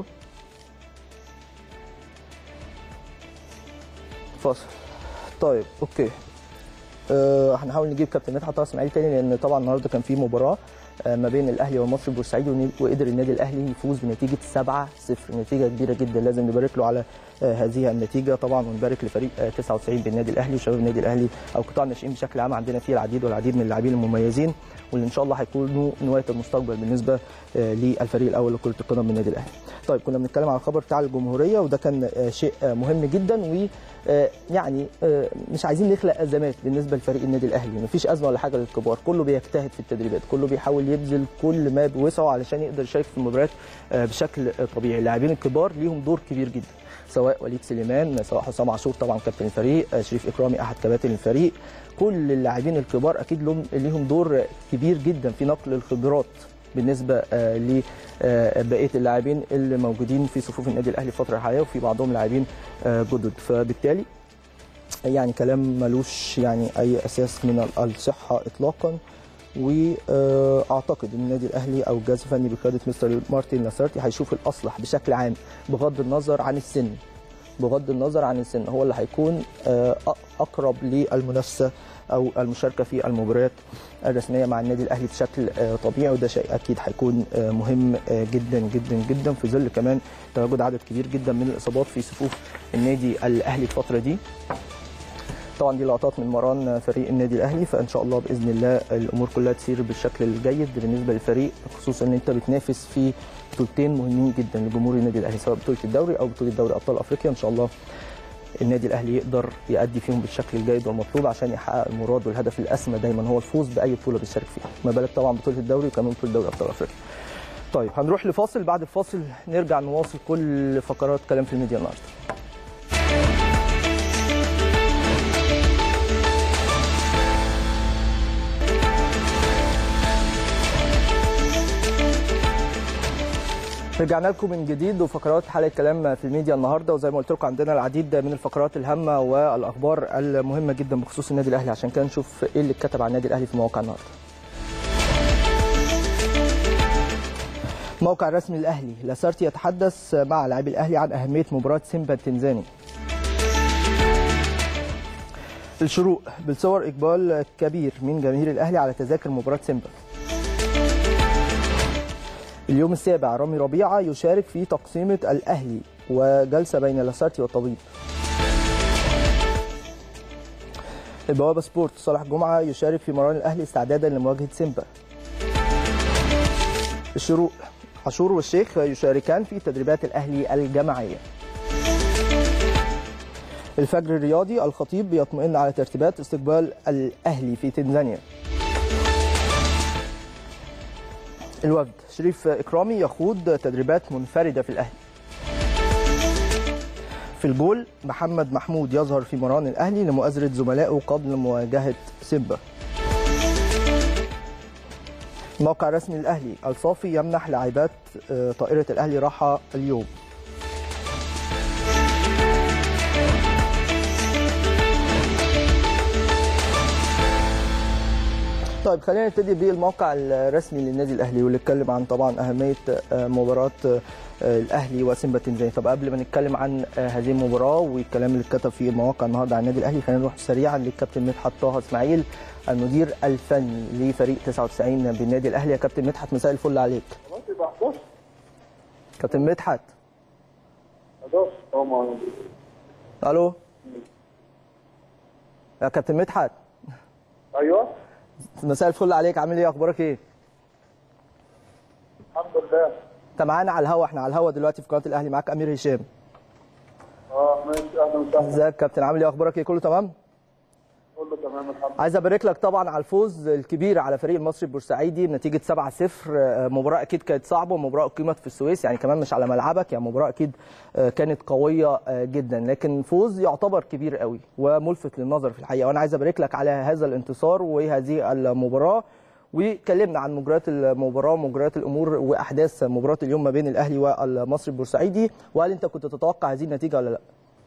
فاصل طيب اوكي أه هنحاول نجيب كابتن مدحت اسماعيل تاني لان طبعا النهارده كان في مباراه أه ما بين الاهلي والمصري البورسعيدي وقدر النادي الاهلي يفوز بنتيجه 7-0 نتيجه كبيره جدا لازم نبارك له على أه هذه النتيجه طبعا ونبارك لفريق 99 بالنادي الاهلي وشباب النادي الاهلي او قطاع الناشئين بشكل عام عندنا فيه العديد والعديد من اللاعبين المميزين واللي ان شاء الله هيكونوا نواة المستقبل بالنسبه للفريق الاول لكره القدم بالنادي الاهلي. طيب كنا بنتكلم على الخبر بتاع الجمهوريه وده كان شيء مهم جدا و يعني مش عايزين نخلق ازمات بالنسبه لفريق النادي الاهلي مفيش ازمه ولا حاجه للكبار كله بيجتهد في التدريبات كله بيحاول يبذل كل ما بوسعه علشان يقدر يشارك في المباريات بشكل طبيعي اللاعبين الكبار ليهم دور كبير جدا سواء وليد سليمان سواء حسام عاشور طبعا كابتن الفريق شريف اكرامي احد كباتن الفريق كل اللاعبين الكبار اكيد لهم ليهم دور كبير جدا في نقل الخبرات بالنسبه لبقيه اللاعبين اللي موجودين في صفوف النادي الاهلي الفتره الحاليه وفي بعضهم لاعبين جدد فبالتالي يعني كلام ملوش يعني اي اساس من الصحه اطلاقا واعتقد ان النادي الاهلي او الجهاز الفني بقياده مستر مارتن لاسارتي هيشوف الاصلح بشكل عام بغض النظر عن السن بغض النظر عن السن هو اللي هيكون اقرب للمنافسه او المشاركه في المباريات الرسميه مع النادي الاهلي بشكل طبيعي وده شيء اكيد هيكون مهم جدا جدا جدا في ظل كمان تواجد عدد كبير جدا من الاصابات في صفوف النادي الاهلي الفتره دي طبعا دي لقطات من مران فريق النادي الاهلي فان شاء الله باذن الله الامور كلها تسير بالشكل الجيد بالنسبه للفريق خصوصا ان انت بتنافس في بطولتين مهمين جدا لجمهور النادي الاهلي سواء بطوله الدوري او بطوله دوري ابطال افريقيا ان شاء الله النادي الاهلي يقدر يأدي فيهم بالشكل الجيد والمطلوب عشان يحقق المراد والهدف الاسمى دايما هو الفوز باي بطوله بيشارك فيها ما بالك طبعا بطوله الدوري وكمان بطوله دوري ابطال افريقيا طيب هنروح لفاصل بعد الفاصل نرجع نواصل كل فقرات كلام في الميديا النهارده رجعنا لكم من جديد وفقرات حلقه كلام في الميديا النهارده وزي ما قلت لكم عندنا العديد من الفقرات الهامه والاخبار المهمه جدا بخصوص النادي الاهلي عشان كده نشوف ايه اللي اتكتب عن النادي الاهلي في مواقع النهارده. موقع رسمي الاهلي لاسارتي يتحدث مع لاعبي الاهلي عن اهميه مباراه سيمبا التنزاني. الشروق بالصور اقبال كبير من جماهير الاهلي على تذاكر مباراه سيمبا. اليوم السابع رامي ربيعه يشارك في تقسيمه الاهلي وجلسه بين لاسارتي والطبيب. البوابه سبورت صالح جمعه يشارك في مران الاهلي استعدادا لمواجهه سيمبا. الشروق عاشور والشيخ يشاركان في تدريبات الاهلي الجماعيه. الفجر الرياضي الخطيب يطمئن على ترتيبات استقبال الاهلي في تنزانيا. الوفد شريف إكرامي يخوض تدريبات منفردة في الأهلي في الجول محمد محمود يظهر في مران الأهلي لمؤازرة زملائه قبل مواجهة سيمبا الموقع الرسمي للأهلي الصافي يمنح لاعبات طائرة الأهلي راحة اليوم طيب خلينا نبتدي بالموقع الرسمي للنادي الاهلي واللي اتكلم عن طبعا اهميه مباراه الاهلي وسيمبا تنزاني طب قبل ما نتكلم عن هذه المباراه والكلام اللي اتكتب في المواقع النهارده عن النادي الاهلي خلينا نروح سريعا للكابتن مدحت طه اسماعيل المدير الفني لفريق 99 بالنادي الاهلي يا كابتن مدحت مساء الفل عليك كابتن مدحت الو يا كابتن مدحت ايوه مساء الفل عليك عامل ايه اخبارك ايه الحمد لله انت معانا على الهوا احنا على الهوا دلوقتي في قناه الاهلي معاك امير هشام اه ماشي اهلا وسهلا ازيك يا كابتن عامل ايه اخبارك ايه كله تمام كله تمام الحمد لله عايز ابارك لك طبعا على الفوز الكبير على فريق المصري البورسعيدي بنتيجه 7-0 مباراه اكيد كانت صعبه ومباراه اقيمت في السويس يعني كمان مش على ملعبك يعني مباراه اكيد كانت قويه جدا لكن فوز يعتبر كبير قوي وملفت للنظر في الحقيقه وانا عايز ابارك لك على هذا الانتصار وهذه المباراه وكلمنا عن مجريات المباراه ومجريات الامور واحداث مباراه اليوم ما بين الاهلي والمصري البورسعيدي وهل انت كنت تتوقع هذه النتيجه ولا لا؟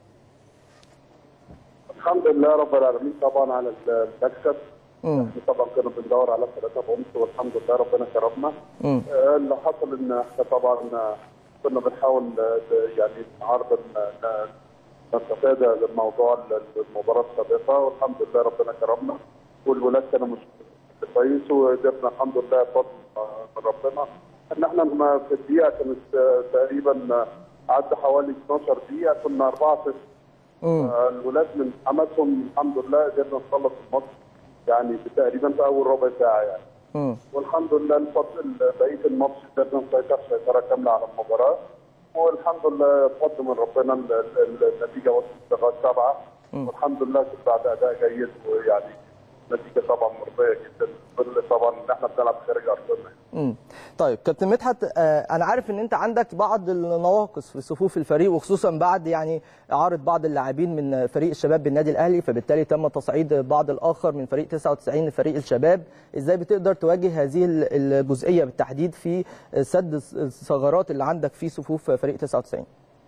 الحمد لله رب العالمين طبعا على المكسب طبعا كنا بندور على ثلاثة بونت والحمد لله ربنا كرمنا آه اللي حصل ان احنا طبعا كنا بنحاول يعني نعرض نتفادى الموضوع المباراه السابقه والحمد لله ربنا كرمنا والولاد كانوا مش كويس وقدرنا الحمد لله بفضل من ربنا ان احنا في الدقيقه كانت تقريبا عدى حوالي 12 دقيقه كنا 4 0 الولاد من حماسهم الحمد لله قدرنا نخلص الماتش يعني تقريبا في اول ربع ساعه يعني مم. والحمد لله الفضل بقيه الماتش قدرنا نسيطر سيطره كامله على المباراه والحمد لله بفضل من ربنا النتيجه وصلت لغايه سبعه والحمد لله بعد اداء جيد ويعني نتيجه طبعا مرضيه جدا طبعا ان احنا بنلعب خارج ارضنا امم طيب كابتن مدحت آه انا عارف ان انت عندك بعض النواقص في صفوف الفريق وخصوصا بعد يعني اعاره بعض اللاعبين من فريق الشباب بالنادي الاهلي فبالتالي تم تصعيد بعض الاخر من فريق 99 لفريق الشباب ازاي بتقدر تواجه هذه الجزئيه بالتحديد في سد الثغرات اللي عندك في صفوف فريق 99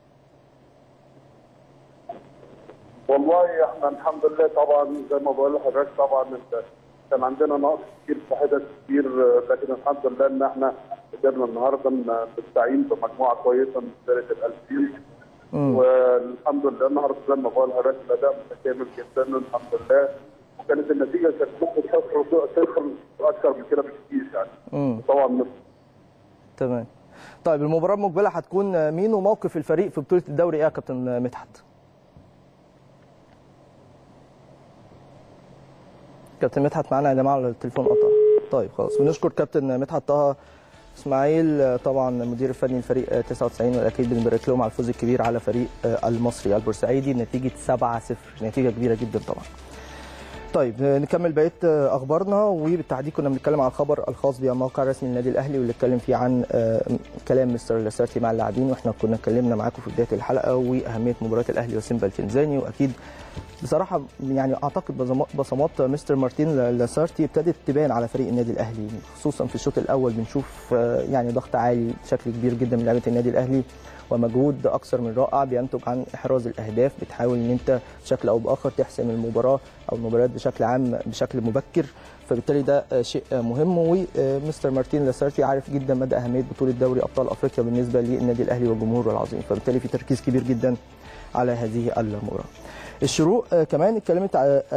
والله احنا الحمد لله طبعا زي ما بقول لحضرتك طبعا كان عندنا نقص كتير في حتت كتير لكن الحمد لله ان احنا قدرنا النهارده نستعين بمجموعه كويسه من فرقه الالفين والحمد لله النهارده زي ما بقول لحضرتك الاداء متكامل جدا الحمد لله وكانت النتيجه كانت ممكن تخرج تدخل اكثر من كده بكتير يعني طبعا تمام طيب المباراه المقبله هتكون مين وموقف الفريق في بطوله الدوري ايه يا كابتن مدحت؟ كابتن مدحت معانا يا جماعه التليفون قطع طيب خلاص بنشكر كابتن مدحت طه اسماعيل طبعا مدير الفني لفريق 99 واكيد بنبارك لهم على الفوز الكبير على فريق المصري البورسعيدي بنتيجه 7-0 نتيجه كبيره جدا طبعا طيب نكمل بقيه اخبارنا وبالتحديد كنا بنتكلم عن الخبر الخاص بالموقع الرسمي للنادي الاهلي واللي اتكلم فيه عن كلام مستر لاسارتي مع اللاعبين واحنا كنا اتكلمنا معاكم في بدايه الحلقه واهميه مباراه الاهلي وسيمبا التنزاني واكيد بصراحه يعني اعتقد بصمات مستر مارتين لاسارتي ابتدت تبان على فريق النادي الاهلي خصوصا في الشوط الاول بنشوف يعني ضغط عالي بشكل كبير جدا من لعيبه النادي الاهلي ومجهود اكثر من رائع بينتج عن احراز الاهداف بتحاول ان انت بشكل او باخر تحسم المباراه او المباريات بشكل عام بشكل مبكر فبالتالي ده شيء مهم ومستر مارتين لاسارتي عارف جدا مدى اهميه بطوله دوري ابطال افريقيا بالنسبه للنادي الاهلي وجمهوره العظيم فبالتالي في تركيز كبير جدا على هذه المباراه الشروق كمان اتكلمت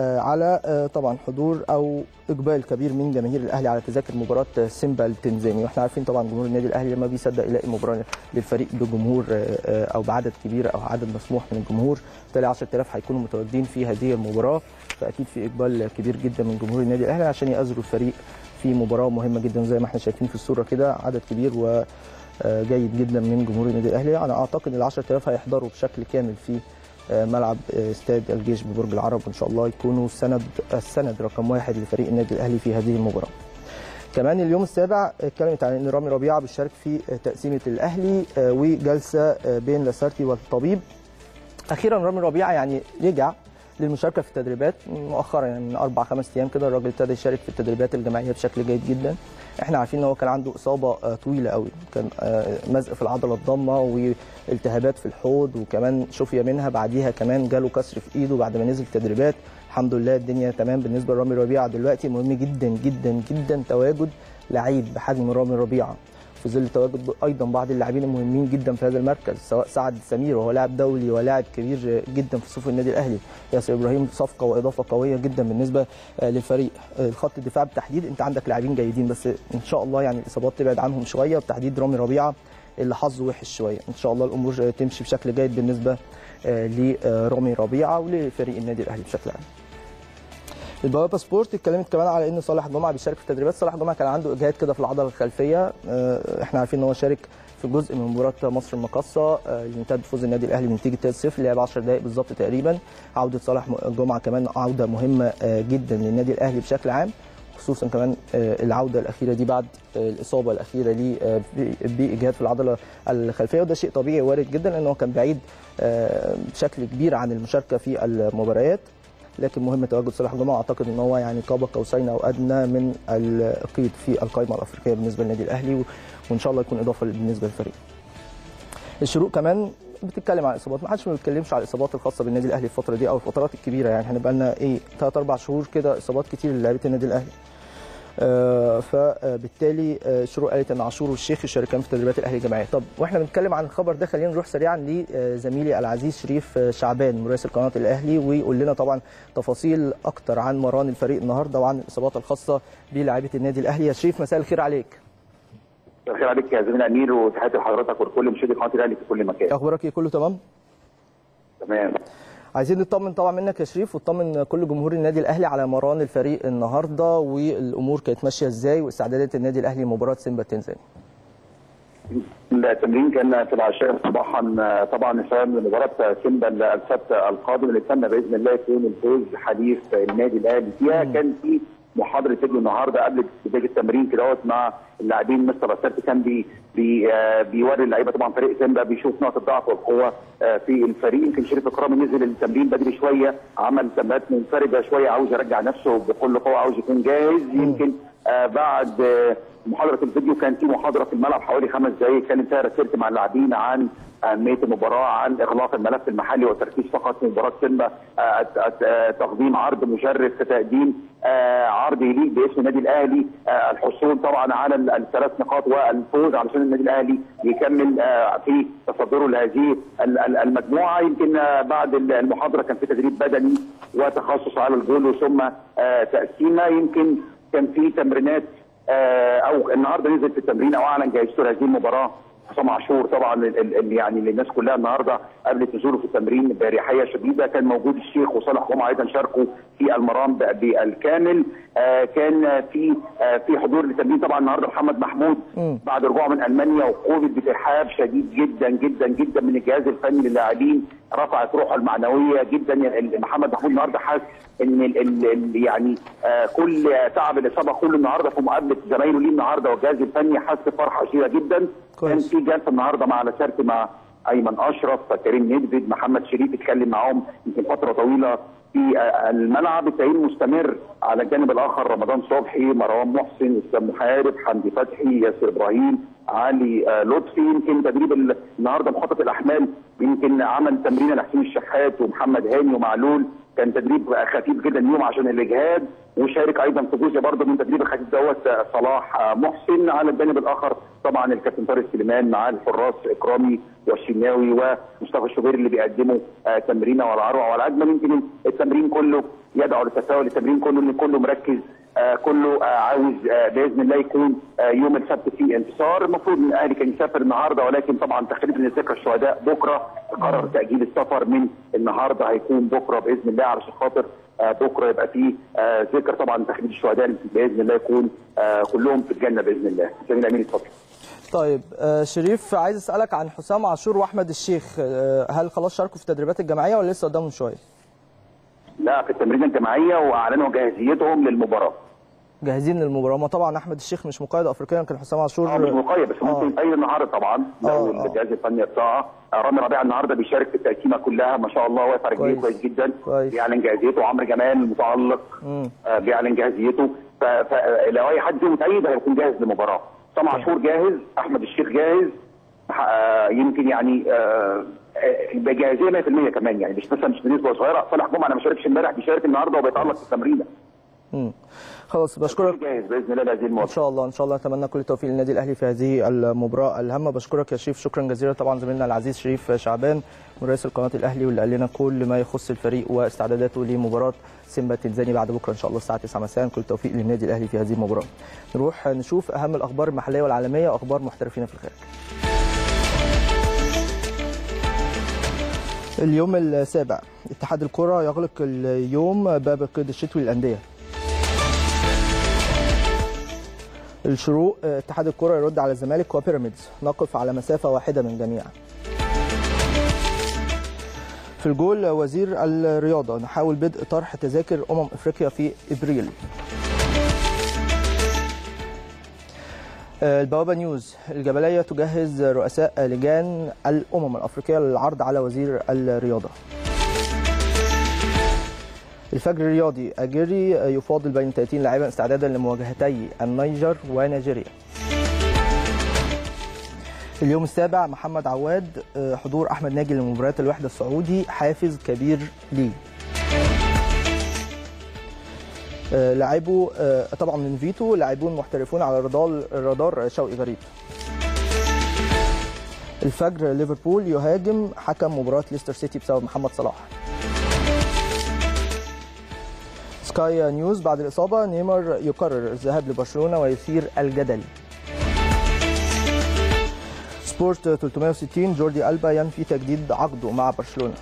على طبعا حضور او اقبال كبير من جماهير الاهلي على تذاكر مباراه سيمبا التنزاني واحنا عارفين طبعا جمهور النادي الاهلي لما بيصدق يلاقي مباراه للفريق بجمهور او بعدد كبير او عدد مسموح من الجمهور بالتالي 10000 هيكونوا متواجدين في هذه المباراه فاكيد في اقبال كبير جدا من جمهور النادي الاهلي عشان يأزروا الفريق في مباراه مهمه جدا زي ما احنا شايفين في الصوره كده عدد كبير و جيد جدا من جمهور النادي الاهلي انا اعتقد ال 10000 هيحضروا بشكل كامل في ملعب استاد الجيش ببرج العرب وان شاء الله يكونوا السند السند رقم واحد لفريق النادي الاهلي في هذه المباراه. كمان اليوم السابع اتكلمت عن ان رامي ربيعه بيشارك في تقسيمه الاهلي وجلسه بين لاسارتي والطبيب. اخيرا رامي ربيعه يعني رجع للمشاركه في التدريبات مؤخرا يعني من اربع خمس ايام كده الراجل ابتدى يشارك في التدريبات الجماعيه بشكل جيد جدا احنا عارفين ان هو كان عنده اصابه طويله قوي كان مزق في العضله الضامه والتهابات في الحوض وكمان شفي منها بعديها كمان جاله كسر في ايده بعد ما نزل تدريبات الحمد لله الدنيا تمام بالنسبه لرامي ربيعه دلوقتي مهم جدا جدا جدا تواجد لعيب بحجم رامي ربيعه في ظل تواجد ايضا بعض اللاعبين المهمين جدا في هذا المركز سواء سعد سمير وهو لاعب دولي ولاعب كبير جدا في صفوف النادي الاهلي ياسر ابراهيم صفقه واضافه قويه جدا بالنسبه للفريق الخط الدفاع بالتحديد انت عندك لاعبين جيدين بس ان شاء الله يعني الاصابات تبعد عنهم شويه وبالتحديد رامي ربيعه اللي حظه وحش شويه ان شاء الله الامور تمشي بشكل جيد بالنسبه لرامي ربيعه ولفريق النادي الاهلي بشكل عام البوابه سبورت اتكلمت كمان على ان صالح جمعه بيشارك في التدريبات صالح جمعه كان عنده اجهاد كده في العضله الخلفيه احنا عارفين ان هو شارك في جزء من مباراه مصر المقاصه اللي انتهت بفوز النادي الاهلي بنتيجه 3-0 لعب 10 دقائق بالظبط تقريبا عوده صالح جمعه كمان عوده مهمه جدا للنادي الاهلي بشكل عام خصوصا كمان العوده الاخيره دي بعد الاصابه الاخيره ليه باجهاد في العضله الخلفيه وده شيء طبيعي وارد جدا لان هو كان بعيد بشكل كبير عن المشاركه في المباريات لكن مهم تواجد صلاح جمعه اعتقد ان هو يعني قاب قوسين او ادنى من القيد في القائمه الافريقيه بالنسبه للنادي الاهلي وان شاء الله يكون اضافه بالنسبه للفريق. الشروق كمان بتتكلم عن الاصابات ما حدش ما بيتكلمش على الاصابات الخاصه بالنادي الاهلي الفتره دي او الفترات الكبيره يعني احنا بقى لنا ايه ثلاث اربع شهور كده اصابات كتير للاعيبه النادي الاهلي. آه فبالتالي آه شروق قالت ان عاشور والشيخ يشاركان في تدريبات الاهلي الجماعيه طب واحنا بنتكلم عن الخبر ده خلينا نروح سريعا لزميلي العزيز شريف شعبان مراسل قناه الاهلي ويقول لنا طبعا تفاصيل اكتر عن مران الفريق النهارده وعن الاصابات الخاصه بلاعيبه النادي الاهلي يا شريف مساء الخير عليك مساء الخير عليك يا زميل امير وتحياتي لحضرتك ولكل مشاهدي قناه الاهلي في كل مكان اخبارك ايه كله تمام تمام عايزين نطمن طبعا منك يا شريف وتطمن كل جمهور النادي الاهلي على مران الفريق النهارده والامور كانت ماشيه ازاي واستعدادات النادي الاهلي لمباراه سيمبا التنزاني. التمرين كان في العشاء صباحا طبعا فهم مباراه سيمبا السبت القادم اللي تم باذن الله يكون الفوز حديث النادي الاهلي فيها كان في محاضره فيديو النهارده قبل بدايه التمرين كده مع اللاعبين مستر اسارتي كان بي بي آه بيوري اللعيبه طبعا فريق سيمبا بيشوف نقط الضعف والقوه آه في الفريق يمكن شريف اكرامي نزل التمرين بدري شويه عمل تمرينات منفرده شويه عاوز يرجع نفسه بكل قوه عاوز يكون جاهز يمكن آه بعد محاضره الفيديو كان في محاضره في الملعب حوالي خمس دقائق كان فيها رسالة مع اللاعبين عن اهميه المباراه عن اغلاق الملف المحلي والتركيز فقط في مباراه سيمبا تقديم عرض مشرف تقديم عرض يليق باسم النادي الاهلي الحصول طبعا على الثلاث نقاط والفوز علشان النادي الاهلي يكمل في تصدره لهذه المجموعه يمكن بعد المحاضره كان في تدريب بدني وتخصص على الجول ثم تقسيمه يمكن كان في تمرينات او النهارده نزل في التمرين او اعلن جايزته هذه المباراه حسام عاشور طبعا ال- ال- يعني للناس كلها النهارده قبل نزوله في التمرين باريحيه شديده كان موجود الشيخ وصالح جمعه ايضا شاركوا في المرام ب- بالكامل آه كان في آه في حضور للتمرين طبعا النهارده محمد محمود بعد رجوعه من المانيا وقوبل بترحاب شديد جدا جدا جدا من الجهاز الفني للاعبين رفعت روحه المعنويه جدا يعني محمد محمود النهارده حاسس ان ال ال ال يعني آه كل تعب الاصابه كله النهارده في مقابله زمايله ليه النهارده والجهاز الفني حس بفرحه شديده جدا كان كويس. في جلسه النهارده مع لاسارتي مع ايمن اشرف كريم ندفد محمد شريف اتكلم معاهم يمكن فتره طويله في آه، الملعب التأهيل مستمر على الجانب الاخر رمضان صبحي مروان محسن اسلام محارب حمدي فتحي ياسر ابراهيم علي آه، لطفي يمكن تدريب ال- النهارده مخطط الاحمال يمكن عمل تمرين لحسين الشحات ومحمد هاني ومعلول كان تدريب خفيف جدا اليوم عشان الاجهاد وشارك ايضا في جزء برضه من تدريب الخفيف دوت آه، صلاح آه، محسن على الجانب الاخر طبعا الكابتن طارق سليمان مع الحراس اكرامي والشناوي ومصطفى الشوبير اللي بيقدموا آه، تمرينه ولا اروع ولا اجمل يمكن التمرين كله يدعو للتفاؤل التمرين كله ان كله مركز آه، كله آه، عاوز آه، باذن الله يكون آه، يوم السبت فيه انتصار المفروض ان الاهلي كان يسافر النهارده ولكن طبعا تخليد من ذكرى الشهداء بكره قرر تاجيل السفر من النهارده هيكون بكره باذن الله علشان خاطر آه، بكره يبقى فيه آه، ذكر طبعا تخليد الشهداء باذن الله يكون آه، كلهم في الجنه باذن الله جميل امين اتفضل طيب آه، شريف عايز اسالك عن حسام عاشور واحمد الشيخ آه، هل خلاص شاركوا في التدريبات الجماعيه ولا لسه قدامهم شويه؟ لا في التمرين الجماعيه واعلنوا جاهزيتهم للمباراه جاهزين للمباراه ما طبعا احمد الشيخ مش مقيد افريقيا لكن حسام عاشور اه مش مقيد بس آه. ممكن يتأيد النهارده طبعا لو آه، آه. الجهاز الفني ارتاح رامي ربيعه النهارده بيشارك في التقسيمه كلها ما شاء الله واقف على رجليه كويس. كويس جدا كويس. بيعلن جاهزيته عمرو جمال متالق آه بيعلن جاهزيته فلو اي حد فيهم متأيد هيكون جاهز للمباراه حسام عاشور جاهز احمد الشيخ جاهز آه يمكن يعني آه آه، بجاهزيه 100% كمان يعني مش مثلا مش بنسبه صغيره صالح جمعه انا ما شاركش امبارح بيشارك النهارده وبيتالق في التمرينه مم. خلاص بشكرك جاهز باذن الله لهذه ان المواجهه شاء الله ان شاء الله اتمنى كل التوفيق للنادي الاهلي في هذه المباراه الهامه بشكرك يا شريف شكرا جزيلا طبعا زميلنا العزيز شريف شعبان رئيس القناه الاهلي واللي قال لنا كل ما يخص الفريق واستعداداته لمباراه سيمبا التنزاني بعد بكره ان شاء الله الساعه 9 مساء كل التوفيق للنادي الاهلي في هذه المباراه نروح نشوف اهم الاخبار المحليه والعالميه واخبار محترفين في الخارج اليوم السابع اتحاد الكرة يغلق اليوم باب القيد الشتوي للأندية الشروق اتحاد الكرة يرد على الزمالك وبيراميدز نقف على مسافة واحدة من جميع في الجول وزير الرياضة نحاول بدء طرح تذاكر أمم أفريقيا في إبريل البوابة نيوز الجبلية تجهز رؤساء لجان الأمم الأفريقية للعرض على وزير الرياضة الفجر الرياضي أجيري يفاضل بين 30 لاعبا استعدادا لمواجهتي النيجر ونيجيريا اليوم السابع محمد عواد حضور أحمد ناجي لمباريات الوحدة السعودي حافز كبير ليه لاعبوا طبعا من فيتو لاعبون محترفون على رادار رادار شوقي غريب الفجر ليفربول يهاجم حكم مباراة ليستر سيتي بسبب محمد صلاح سكاي نيوز بعد الإصابة نيمار يقرر الذهاب لبرشلونة ويثير الجدل سبورت 360 جوردي ألبا ينفي تجديد عقده مع برشلونة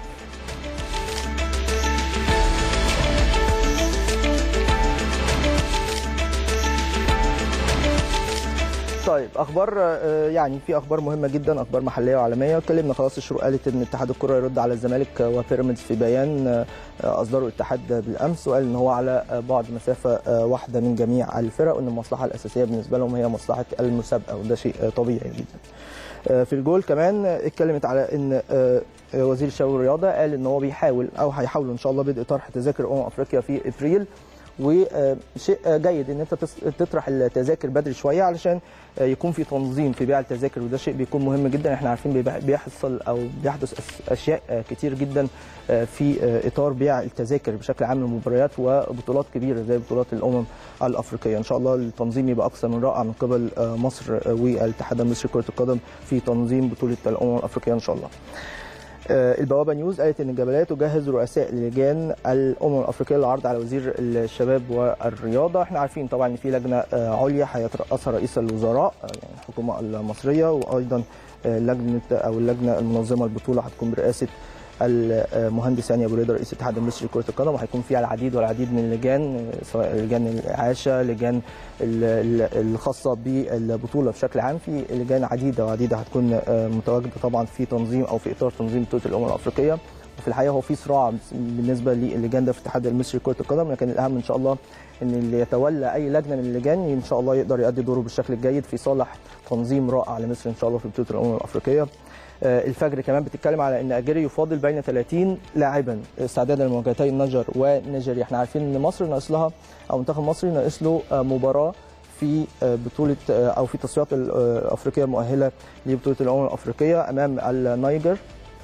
طيب اخبار يعني في اخبار مهمه جدا اخبار محليه وعالميه اتكلمنا خلاص الشروق قالت ان اتحاد الكره يرد على الزمالك وبيراميدز في بيان اصدره الاتحاد بالامس وقال ان هو على بعد مسافه واحده من جميع الفرق وان المصلحه الاساسيه بالنسبه لهم هي مصلحه المسابقه وده شيء طبيعي جدا في الجول كمان اتكلمت على ان وزير الشباب والرياضه قال ان هو بيحاول او هيحاولوا ان شاء الله بدء طرح تذاكر امم افريقيا في ابريل وشيء جيد ان انت تطرح التذاكر بدري شويه علشان يكون في تنظيم في بيع التذاكر وده شيء بيكون مهم جدا احنا عارفين بيحصل او بيحدث اشياء كتير جدا في اطار بيع التذاكر بشكل عام للمباريات وبطولات كبيره زي بطولات الامم الافريقيه ان شاء الله التنظيم يبقى اكثر من رائع من قبل مصر والاتحاد المصري لكره القدم في تنظيم بطوله الامم الافريقيه ان شاء الله البوابه نيوز قالت ان الجبليه تجهز رؤساء لجان الامم الافريقيه للعرض على وزير الشباب والرياضه احنا عارفين طبعا ان في لجنه عليا هيترأسها رئيس الوزراء يعني الحكومه المصريه وايضا لجنه او اللجنه المنظمه البطوله هتكون برئاسه المهندس هاني ابو رضا رئيس الاتحاد المصري لكره القدم وهيكون فيها العديد والعديد من اللجان سواء لجان الاعاشه لجان الخاصه بالبطوله بشكل عام في لجان عديده وعديده هتكون متواجده طبعا في تنظيم او في اطار تنظيم بطوله الامم الافريقيه وفي الحقيقه هو في صراع بالنسبه للجان ده في الاتحاد المصري لكره القدم لكن الاهم ان شاء الله ان اللي يتولى اي لجنه من اللجان ان شاء الله يقدر يؤدي دوره بالشكل الجيد في صالح تنظيم رائع لمصر ان شاء الله في بطوله الامم الافريقيه الفجر كمان بتتكلم على ان اجيري يفاضل بين 30 لاعبا استعدادا لمواجهتي النيجر ونيجيريا احنا عارفين ان مصر ناقص لها او منتخب مصري ناقص له مباراه في بطوله او في تصفيات الافريقيه المؤهله لبطوله الامم الافريقيه امام النيجر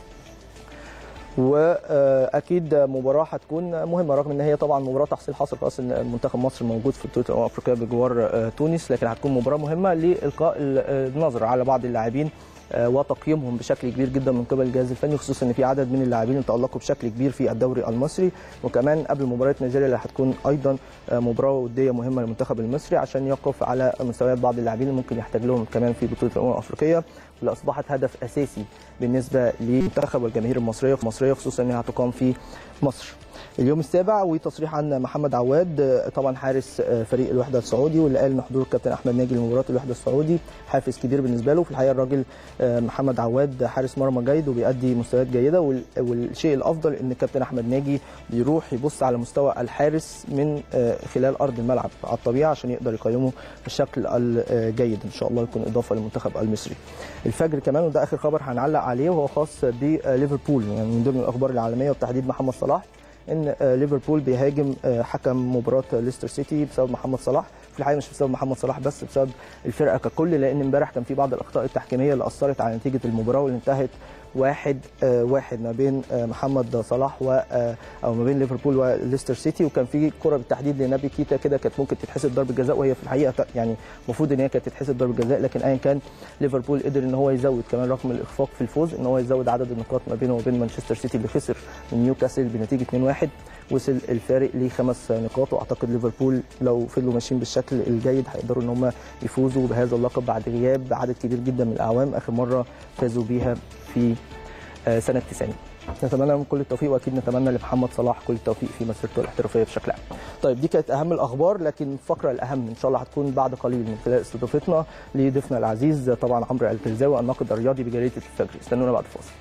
واكيد مباراه هتكون مهمه رغم ان هي طبعا مباراه تحصيل حاصل خلاص ان منتخب مصر موجود في بطوله الامم الافريقيه بجوار تونس لكن هتكون مباراه مهمه لالقاء النظر على بعض اللاعبين وتقييمهم بشكل كبير جدا من قبل الجهاز الفني خصوصا ان في عدد من اللاعبين اللي تالقوا بشكل كبير في الدوري المصري وكمان قبل مباراه نيجيريا اللي هتكون ايضا مباراه وديه مهمه للمنتخب المصري عشان يقف على مستويات بعض اللاعبين اللي ممكن يحتاج لهم كمان في بطوله الامم الافريقيه واللي اصبحت هدف اساسي بالنسبه للمنتخب والجماهير المصريه المصريه خصوصا انها هتقام في مصر. اليوم السابع وتصريح عن محمد عواد طبعا حارس فريق الوحده السعودي واللي قال ان حضور الكابتن احمد ناجي لمباراه الوحده السعودي حافز كبير بالنسبه له في الحقيقه الراجل محمد عواد حارس مرمى جيد وبيأدي مستويات جيده والشيء الافضل ان الكابتن احمد ناجي بيروح يبص على مستوى الحارس من خلال ارض الملعب على الطبيعه عشان يقدر يقيمه بالشكل الجيد ان شاء الله يكون اضافه للمنتخب المصري. الفجر كمان وده اخر خبر هنعلق عليه وهو خاص بليفربول يعني من ضمن الاخبار العالميه وبتحديد محمد صلاح ان ليفربول بيهاجم حكم مباراه ليستر سيتي بسبب محمد صلاح في الحقيقه مش بسبب محمد صلاح بس بسبب الفرقه ككل لان امبارح كان في بعض الاخطاء التحكيميه اللي اثرت على نتيجه المباراه واللي انتهت واحد واحد ما بين محمد صلاح و او ما بين ليفربول وليستر سيتي وكان في كره بالتحديد لنبي كيتا كده كانت ممكن تتحسب ضربه جزاء وهي في الحقيقه يعني المفروض ان هي كانت تتحسب ضربه جزاء لكن ايا كان ليفربول قدر ان هو يزود كمان رقم الاخفاق في الفوز ان هو يزود عدد النقاط ما بينه وبين مانشستر سيتي اللي خسر من نيوكاسل بنتيجه 2-1 وصل الفارق لخمس نقاط واعتقد ليفربول لو فضلوا ماشيين بالشكل الجيد هيقدروا ان هم يفوزوا بهذا اللقب بعد غياب عدد كبير جدا من الاعوام اخر مره فازوا بيها في سنه 90 نتمنى لهم كل التوفيق واكيد نتمنى لمحمد صلاح كل التوفيق في مسيرته الاحترافيه بشكل عام. طيب دي كانت اهم الاخبار لكن الفقره الاهم ان شاء الله هتكون بعد قليل من خلال استضافتنا لضيفنا العزيز طبعا عمرو الكرزاوي الناقد الرياضي بجريده الفجر استنونا بعد الفاصل.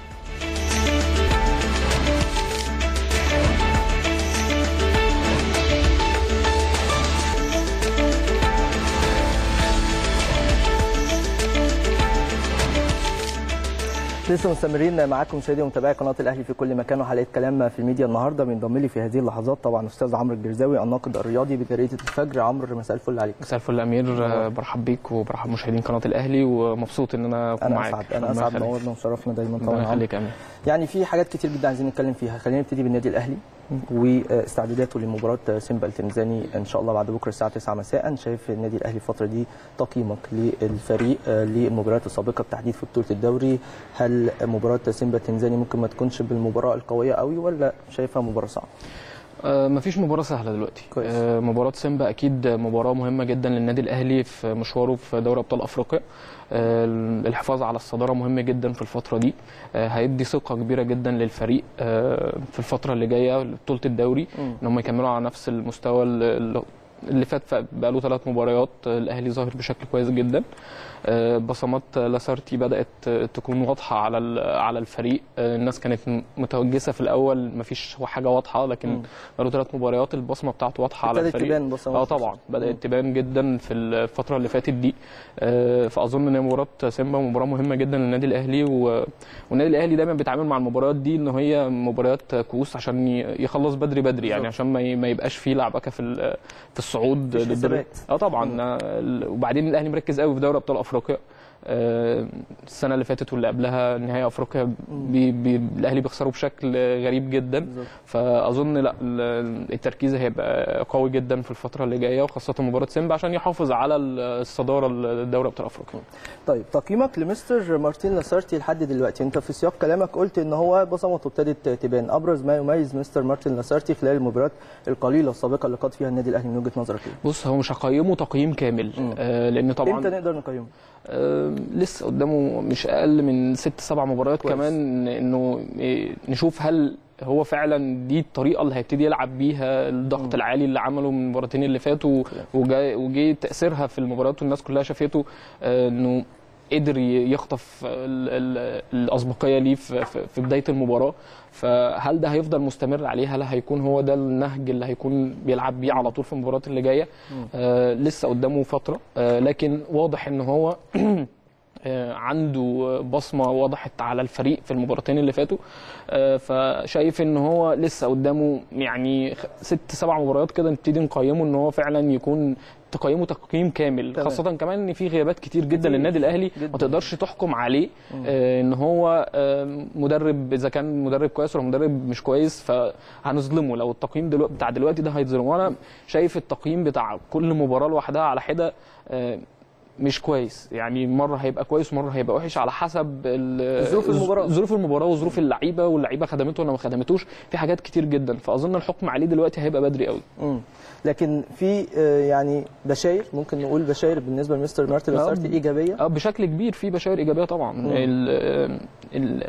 لسه مستمرين معاكم مشاهدي ومتابعي قناه الاهلي في كل مكان وحلقه كلام في الميديا النهارده بينضم لي في هذه اللحظات طبعا استاذ عمرو الجرزاوي الناقد الرياضي بجريده الفجر عمرو مساء الفل عليك مساء الفل امير برحب بيك وبرحب مشاهدين قناه الاهلي ومبسوط ان انا اكون انا معاك اسعد انا اسعد نورنا وشرفنا دايما طبعا يخليك يا امير يعني في حاجات كتير جدا عايزين نتكلم فيها خلينا نبتدي بالنادي الاهلي واستعداداته لمباراه سيمبا التنزاني ان شاء الله بعد بكره الساعه 9 مساء شايف النادي الاهلي الفتره دي تقييمك للفريق للمباريات السابقه بالتحديد في بطوله الدوري هل مباراه سيمبا التنزاني ممكن ما تكونش بالمباراه القويه قوي ولا شايفها مباراه صعبه آه مفيش مباراة سهلة دلوقتي كويس. آه مباراة سيمبا أكيد مباراة مهمة جدا للنادي الأهلي في مشواره في دوري أبطال أفريقيا آه الحفاظ على الصدارة مهم جدا في الفترة دي هيدي ثقة كبيرة جدا للفريق في الفترة اللي جاية لبطولة الدوري م. إن هم يكملوا على نفس المستوى اللي فات بقى له ثلاث مباريات الاهلي ظاهر بشكل كويس جدا بصمات لاسارتي بدات تكون واضحه على على الفريق الناس كانت متوجسه في الاول ما فيش حاجه واضحه لكن بقى له ثلاث مباريات البصمه بتاعته واضحه على الفريق تبان بصمات اه طبعا بدات تبان جدا في الفتره اللي فاتت دي فاظن ان مباراه سيمبا مباراه مهمه جدا للنادي الاهلي و... والنادي الاهلي دايما بيتعامل مع المباريات دي ان هي مباريات كؤوس عشان يخلص بدري بدري يعني عشان ما يبقاش فيه لعبكه في في الصعود ضد اه طبعا وبعدين الاهلي مركز قوي في دوري ابطال افريقيا آه، السنه اللي فاتت واللي قبلها نهائي افريقيا بي بي الاهلي بيخسروا بشكل غريب جدا بالظبط. فاظن لا ال- التركيز هيبقى قوي جدا في الفتره اللي جايه وخاصه مباراه سيمبا عشان يحافظ على الصداره الدوري ابطال افريقيا طيب تقييمك لمستر مارتين لاسارتي لحد دلوقتي انت في سياق كلامك قلت ان هو بصمته ابتدت تبان ابرز ما يميز مستر مارتين لاسارتي خلال المباريات القليله السابقه اللي قاد فيها النادي الاهلي من وجهه نظرك ايه؟ بص هو مش هقيمه تقييم كامل آه لان طبعا امتى نقدر نقيمه؟ آه، لسه قدامه مش اقل من ست سبع مباريات كويس. كمان انه إيه، نشوف هل هو فعلا دي الطريقه اللي هيبتدي يلعب بيها الضغط العالي اللي عمله من المباراتين اللي فاتوا وجا- وجه تاثيرها في المباريات والناس كلها شافته آه، انه قدر ي- يخطف ال- ال- الاسبقيه ليه في في- في بدايه المباراه فهل ده هيفضل مستمر عليه هل هيكون هو ده النهج اللي هيكون بيلعب بيه على طول في المباريات اللي جايه آه لسه قدامه فتره آه لكن واضح ان هو آه، عنده بصمه وضحت على الفريق في المباراتين اللي فاتوا آه، فشايف ان هو لسه قدامه يعني خ- ست سبع مباريات كده نبتدي نقيمه ان هو فعلا يكون تقيمه تقييم كامل تمام. خاصه كمان ان في غيابات كتير جدا كتير للنادي الاهلي جداً. ما تقدرش تحكم عليه آه، ان هو آه، مدرب اذا كان مدرب كويس ولا مدرب مش كويس فهنظلمه لو التقييم دلوقتي بتاع دلوقتي ده هيتظلم وانا شايف التقييم بتاع كل مباراه لوحدها على حده آه، مش كويس يعني مره هيبقى كويس ومره هيبقى وحش على حسب ال- ظروف المباراة. ظروف المباراه وظروف اللعيبه واللعيبه خدمته ولا ما خدمتوش في حاجات كتير جدا فاظن الحكم عليه دلوقتي هيبقى بدري قوي مم. لكن في آه، يعني بشاير ممكن نقول بشاير بالنسبه لمستر مارتن آه. لاسارتي ايجابيه اه بشكل كبير في بشائر ايجابيه طبعا ال ال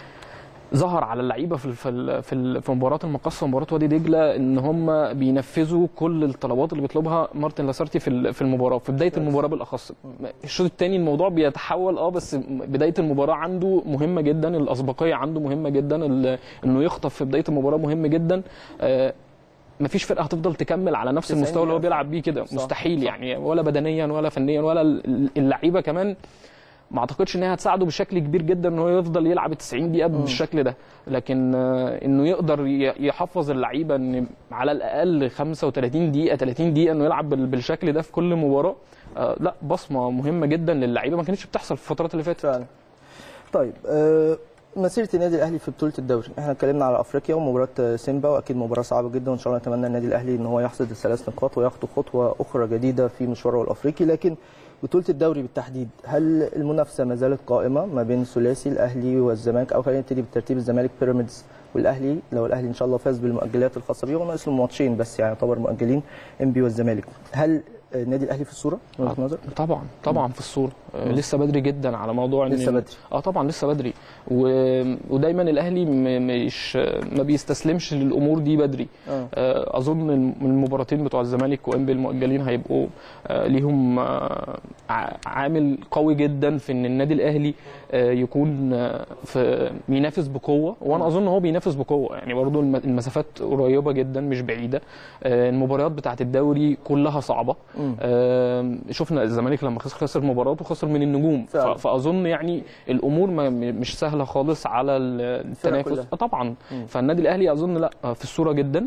ظهر على اللعيبه في ال- في ال- في ال- في مباراه المقصه ومباراه وادي دجله ان هم بينفذوا كل الطلبات اللي بيطلبها مارتن لاسارتي في ال- في المباراه في بدايه المباراه بالاخص الشوط الثاني الموضوع بيتحول اه بس بدايه المباراه عنده مهمه جدا الاسبقيه عنده مهمه جدا ال- انه يخطف في بدايه المباراه مهم جدا آه، مفيش فرقه هتفضل تكمل على نفس 90 المستوى اللي هو دقيقة. بيلعب بيه كده صح، مستحيل صح. يعني ولا بدنيا ولا فنيا ولا ال- اللعيبه كمان ما اعتقدش ان هي هتساعده بشكل كبير جدا ان هو يفضل يلعب 90 دقيقه بالشكل ده لكن آه، انه يقدر ي- يحفظ اللعيبه ان على الاقل 35 دقيقه 30 دقيقه انه يلعب بال- بالشكل ده في كل مباراه آه، لا بصمه مهمه جدا للعيبه ما كانتش بتحصل في الفترات اللي فاتت فعلا طيب آه، مسيره النادي الاهلي في بطوله الدوري احنا اتكلمنا على افريقيا ومباراه آه، سيمبا واكيد مباراه صعبه جدا وان شاء الله نتمنى النادي الاهلي ان هو يحصد الثلاث نقاط ويخطو خطوه اخرى جديده في مشواره الافريقي لكن بطوله الدوري بالتحديد هل المنافسه ما زالت قائمه ما بين ثلاثي الاهلي والزمالك او خلينا نبتدي بالترتيب الزمالك بيراميدز والاهلي لو الاهلي ان شاء الله فاز بالمؤجلات الخاصه بيه وناقص له ماتشين بس يعني يعتبر مؤجلين ام بي والزمالك هل آه، النادي الاهلي في الصوره من وجهه نظرك؟ طبعا طبعا في الصوره آه، لسه بدري جدا على موضوع ان لسه بدري. اه طبعا لسه بدري و... ودايما الاهلي م... مش ما بيستسلمش للامور دي بدري آه. آه، اظن الم- المباراتين بتوع الزمالك وانبي المؤجلين هيبقوا آه، ليهم آه، ع- عامل قوي جدا في ان النادي الاهلي آه، يكون آه، في بينافس بقوه وانا اظن هو بينافس بقوه يعني برضو الم- المسافات قريبه جدا مش بعيده آه، المباريات بتاعه الدوري كلها صعبه مم. آه، شفنا الزمالك لما خسر خسر مباراته خسر من النجوم ف- فعلا. فاظن يعني الامور ما مش سهله خالص على التنافس كلها. آه، طبعا مم. فالنادي الاهلي اظن لا آه، في الصوره جدا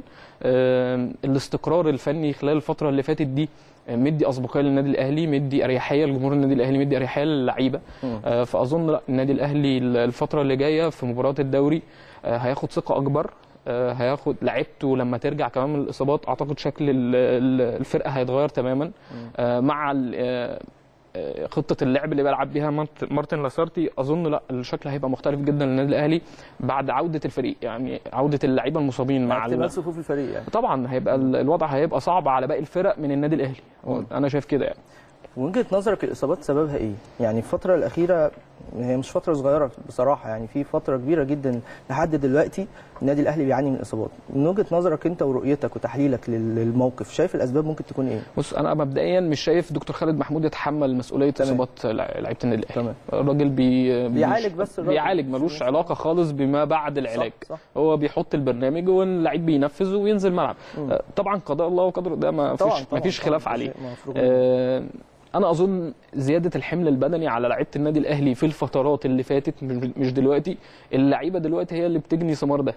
آه، الاستقرار الفني خلال الفتره اللي فاتت دي آه، مدي اسبقيه للنادي الاهلي مدي اريحيه لجمهور النادي الاهلي مدي اريحيه للعيبه مم. آه، فاظن لا النادي الاهلي الفتره اللي جايه في مباراه الدوري آه، هياخد ثقه اكبر آه، هياخد لعيبته لما ترجع كمان من الاصابات اعتقد شكل ال- ال- الفرقه هيتغير تماما آه، مع ال- آه، آه، خطه اللعب اللي بيلعب بيها مارت- مارتن لاسارتي اظن لا الشكل هيبقى مختلف جدا للنادي الاهلي بعد عوده الفريق يعني عوده اللعيبه المصابين مع ال- اكتمال صفوف الفريق يعني طبعا هيبقى ال- الوضع هيبقى صعب على باقي الفرق من النادي الاهلي هو انا شايف كده يعني وجهه نظرك الاصابات سببها ايه؟ يعني الفتره الاخيره هي مش فتره صغيره بصراحه يعني في فتره كبيره جدا لحد دلوقتي النادي الاهلي بيعاني من الاصابات من وجهه نظرك انت ورؤيتك وتحليلك لل- للموقف شايف الاسباب ممكن تكون ايه؟ بص انا مبدئيا مش شايف دكتور خالد محمود يتحمل مسؤوليه تمام. اصابات لع- لعيبه النادي الاهلي تمام. الراجل بي بيعالج مش- بس الراجل. بيعالج ملوش علاقه خالص بما بعد العلاج صح. هو بيحط البرنامج واللعيب بينفذ وينزل ملعب مم. آه، طبعا قضاء الله وقدره ده ما طبعا فيش ما طبعا فيش طبعاً، خلاف ده عليه شيء مفروغ منه. آه، انا اظن زياده الحمل البدني على لعيبه النادي الاهلي في الفترات اللي فاتت مش مش دلوقتي اللعيبه دلوقتي هي اللي بتجني ثمار ده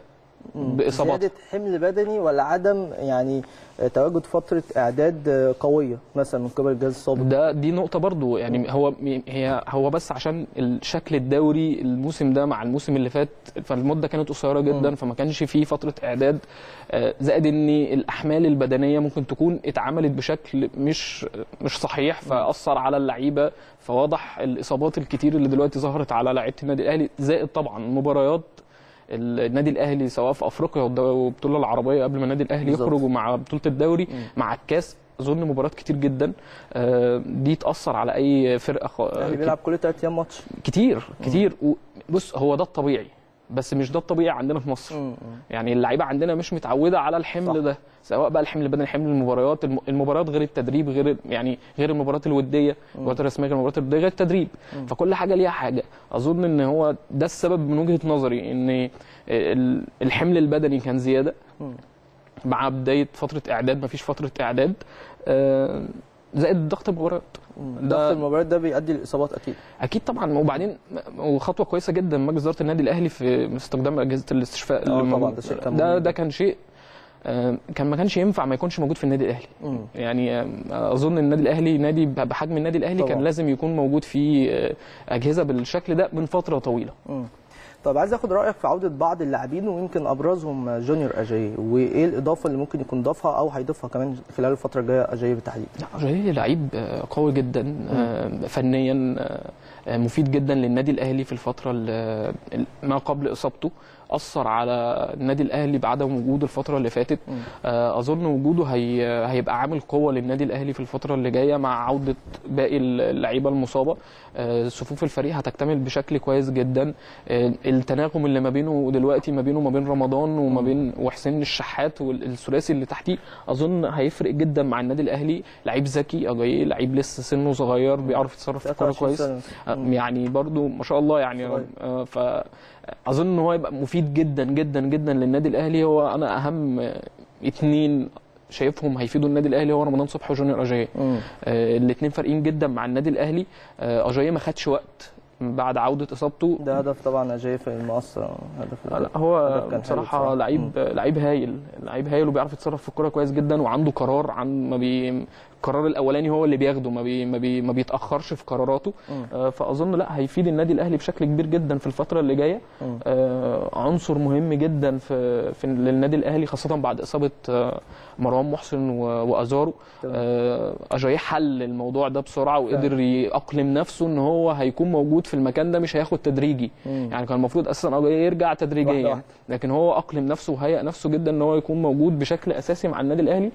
باصابات زياده حمل بدني ولا عدم يعني تواجد فتره اعداد قويه مثلا من قبل الجهاز السابق ده دي نقطه برضو يعني هو هي هو بس عشان الشكل الدوري الموسم ده مع الموسم اللي فات فالمده كانت قصيره جدا فما كانش فيه فتره اعداد آه، زائد ان الاحمال البدنيه ممكن تكون اتعملت بشكل مش مش صحيح فاثر على اللعيبه فواضح الاصابات الكتير اللي دلوقتي ظهرت على لعيبه النادي الاهلي زائد طبعا مباريات النادي الاهلي سواء في افريقيا والبطوله العربيه قبل ما النادي الاهلي بالظبط. يخرج مع بطوله الدوري مع الكاس اظن مباريات كتير جدا آه، دي تاثر على اي فرقه خ... الاهلي بيلعب كل ثلاث ايام ماتش كتير كتير و- بص هو ده الطبيعي بس مش ده الطبيعي عندنا في مصر يعني اللعيبه عندنا مش متعوده على الحمل صح. ده سواء بقى الحمل البدني حمل المباريات الم- المباريات غير التدريب غير يعني غير المباريات الوديه المباريات الرسميه غير المباريات الوديه غير التدريب فكل حاجه ليها حاجه اظن ان هو ده السبب من وجهه نظري ان ال- الحمل البدني كان زياده مع بدايه فتره اعداد مفيش فتره اعداد آه، زائد ضغط المباريات ضغط المباريات ده بيؤدي لاصابات اكيد اكيد طبعا وبعدين وخطوه كويسه جدا من مجلس اداره النادي الاهلي في استخدام اجهزه الاستشفاء آه اللي طبعا، مو- ده شيء كان ده مهم. ده كان شيء آه، كان ما كانش ينفع ما يكونش موجود في النادي الاهلي مم. يعني آه، اظن النادي الاهلي نادي بحجم النادي الاهلي طبعا. كان لازم يكون موجود فيه آه، اجهزه بالشكل ده من فتره طويله مم. طب عايز اخد رايك في عوده بعض اللاعبين ويمكن ابرزهم جونيور اجاي وايه الاضافه اللي ممكن يكون ضافها او هيضيفها كمان خلال الفتره الجايه اجاي بالتحديد لا جاي لعيب آه، قوي جدا آه، فنيا آه، آه، مفيد جدا للنادي الاهلي في الفتره ال- ال- ما قبل اصابته اثر على النادي الاهلي بعدم وجوده الفتره اللي فاتت آه، اظن وجوده هي هيبقى عامل قوه للنادي الاهلي في الفتره اللي جايه مع عوده باقي اللعيبه المصابه آه، صفوف الفريق هتكتمل بشكل كويس جدا آه، التناغم اللي ما بينه دلوقتي ما بينه وما بين رمضان وما بين وحسين الشحات والثلاثي اللي تحتيه اظن هيفرق جدا مع النادي الاهلي لعيب ذكي اجاي لعيب لسه سنه صغير بيعرف يتصرف في الكوره 23 كويس سنة. آه، يعني برضو ما شاء الله يعني صغير. آه، فاظن ان هو يبقى مفيد جدا جدا جدا للنادي الاهلي هو انا اهم آه، اتنين شايفهم هيفيدوا النادي الاهلي هو رمضان صبحي وجونيور اجاي مم. آه الاثنين فارقين جدا مع النادي الاهلي آه اجاي ما خدش وقت بعد عوده اصابته ده هدف طبعا اجاي في المقص هدف لا هو هدف كان حلو بصراحه بصراحة. لعيب لعيب هايل لعيب هايل وبيعرف يتصرف في الكوره كويس جدا وعنده قرار عن ما بي القرار الاولاني هو اللي بياخده ما بي ما, بي ما بيتاخرش في قراراته آه فاظن لا هيفيد النادي الاهلي بشكل كبير جدا في الفتره اللي جايه مم. آه عنصر مهم جدا في, في للنادي الاهلي خاصه بعد اصابه آه مروان محسن و- وازارو تمام. آه اجاي حل الموضوع ده بسرعه وقدر يأقلم نفسه ان هو هيكون موجود في المكان ده مش هياخد تدريجي مم. يعني كان المفروض اساسا اجاي يرجع واحدة تدريجيا واحدة. لكن هو اقلم نفسه وهيأ نفسه جدا ان هو يكون موجود بشكل اساسي مع النادي الاهلي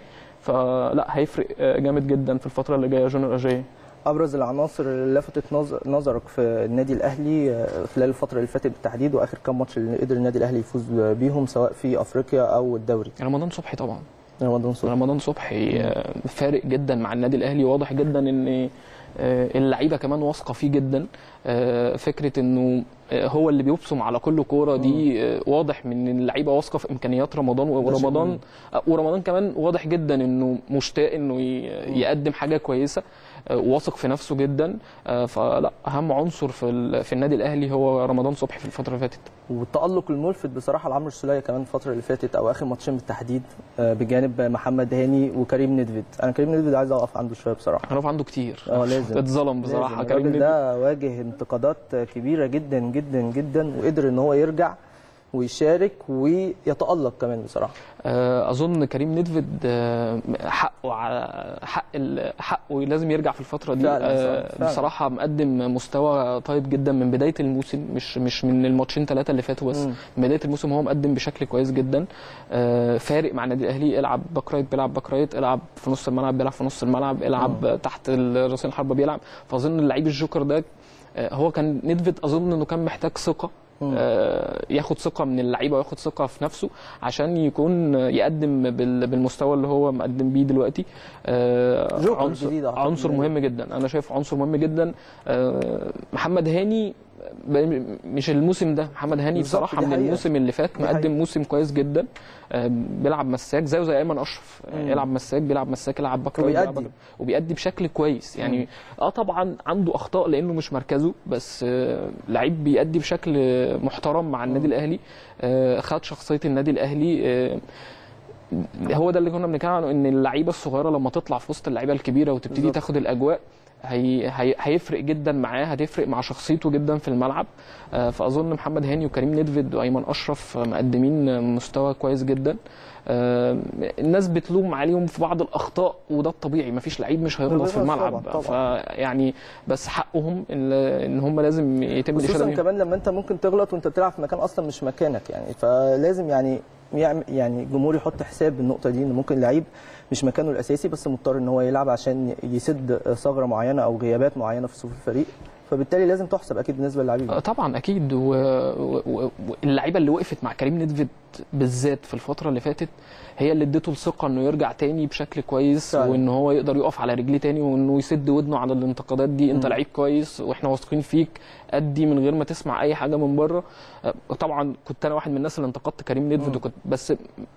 فلا هيفرق آه، جامد جدا في الفتره اللي جايه جونيور اجاي ابرز العناصر اللي لفتت نظ- نظرك في النادي الاهلي آه، خلال الفتره اللي فاتت بالتحديد واخر كام ماتش اللي قدر النادي الاهلي يفوز بيهم سواء في افريقيا او الدوري رمضان صبحي طبعا رمضان صبحي رمضان صبحي آه، فارق جدا مع النادي الاهلي واضح جدا ان آه، اللعيبه كمان واثقه فيه جدا آه، فكره انه آه، هو اللي بيبصم على كل كوره دي آه، واضح من ان اللعيبه واثقه في امكانيات رمضان ورمضان آه، ورمضان كمان واضح جدا انه مشتاق انه ي- يقدم حاجه كويسه آه، واثق في نفسه جدا آه، فلا اهم عنصر في ال- في النادي الاهلي هو رمضان صبحي في الفتره اللي فاتت والتألق الملفت بصراحة لعمرو السولية كمان الفترة اللي فاتت أو آخر ماتشين بالتحديد آه، بجانب محمد هاني وكريم ندفد أنا كريم ندفد عايز أقف عنده شوية بصراحة هنقف عنده كتير اه لازم اتظلم بصراحه لازم. كريم الراجل ندفد. ده واجه انتقادات كبيرة جدا جدا جدا وقدر إن هو يرجع ويشارك ويتألق كمان بصراحة آه، اظن كريم ندفد آه، حقه على حق ال- حقه لازم يرجع في الفتره دي فعلا، آه، فعلا. بصراحه مقدم مستوى طيب جدا من بدايه الموسم مش مش من الماتشين ثلاثه اللي فاتوا بس مم. من بدايه الموسم هو مقدم بشكل كويس جدا آه، فارق مع النادي الاهلي العب باك رايت بيلعب باك رايت العب في نص الملعب بيلعب في نص الملعب العب تحت ال- راسين الحربه بيلعب فاظن اللعيب الجوكر ده آه، هو كان ندفد اظن انه كان محتاج ثقه آه، ياخد ثقه من اللعيبه وياخد ثقه في نفسه عشان يكون آه، يقدم بال- بالمستوى اللي هو مقدم بيه دلوقتي آه، جوكر عنصر جديد أعتقد. عنصر مهم جدا انا شايف عنصر مهم جدا آه، محمد هاني ب- مش الموسم ده محمد هاني بالظبط، بصراحه دي من حقيقة. الموسم اللي فات دي حقيقة. مقدم موسم كويس جدا آه، بيلعب مساك زيه زي ايمن اشرف آه، مم. يلعب مساك بيلعب مساك يلعب باك رايت، وبيأدي. بيلعب باك- وبيأدي بشكل كويس يعني اه طبعا عنده اخطاء لانه مش مركزه بس آه، لعيب بيأدي بشكل آه، محترم مع النادي الاهلي آه، خد شخصيه النادي الاهلي آه، هو ده اللي كنا بنتكلم عنه ان اللعيبه الصغيره لما تطلع في وسط اللعيبه الكبيره وتبتدي بالظبط. تاخد الاجواء هي هي هيفرق جدا معاه هتفرق مع شخصيته جدا في الملعب آه، فاظن محمد هاني وكريم نيدفيد وايمن اشرف مقدمين مستوى كويس جدا آه، الناس بتلوم عليهم في بعض الاخطاء وده الطبيعي مفيش لعيب مش هيغلط في طبعاً، الملعب طبعاً. فيعني بس حقهم ان إن هم لازم يتم خصوصا الاشاده بيهم. كمان لما انت ممكن تغلط وانت بتلعب في مكان اصلا مش مكانك يعني فلازم يعني يعمل يعني الجمهور يحط حساب بالنقطه دي ان ممكن لعيب مش مكانه الاساسي بس مضطر ان هو يلعب عشان يسد ثغره معينه او غيابات معينه في صفوف الفريق فبالتالي لازم تحسب اكيد بالنسبه للعيب آه، طبعا اكيد و- و- و- واللعيبه اللي وقفت مع كريم نيدفيد بالذات في الفتره اللي فاتت هي اللي اديته الثقه انه يرجع تاني بشكل كويس فعلا. وان هو يقدر يقف على رجليه تاني وانه يسد ودنه على الانتقادات دي انت مم. لعيب كويس واحنا واثقين فيك ادي من غير ما تسمع اي حاجه من بره آه، طبعا كنت انا واحد من الناس اللي انتقدت كريم نيدفيد مم. وكنت بس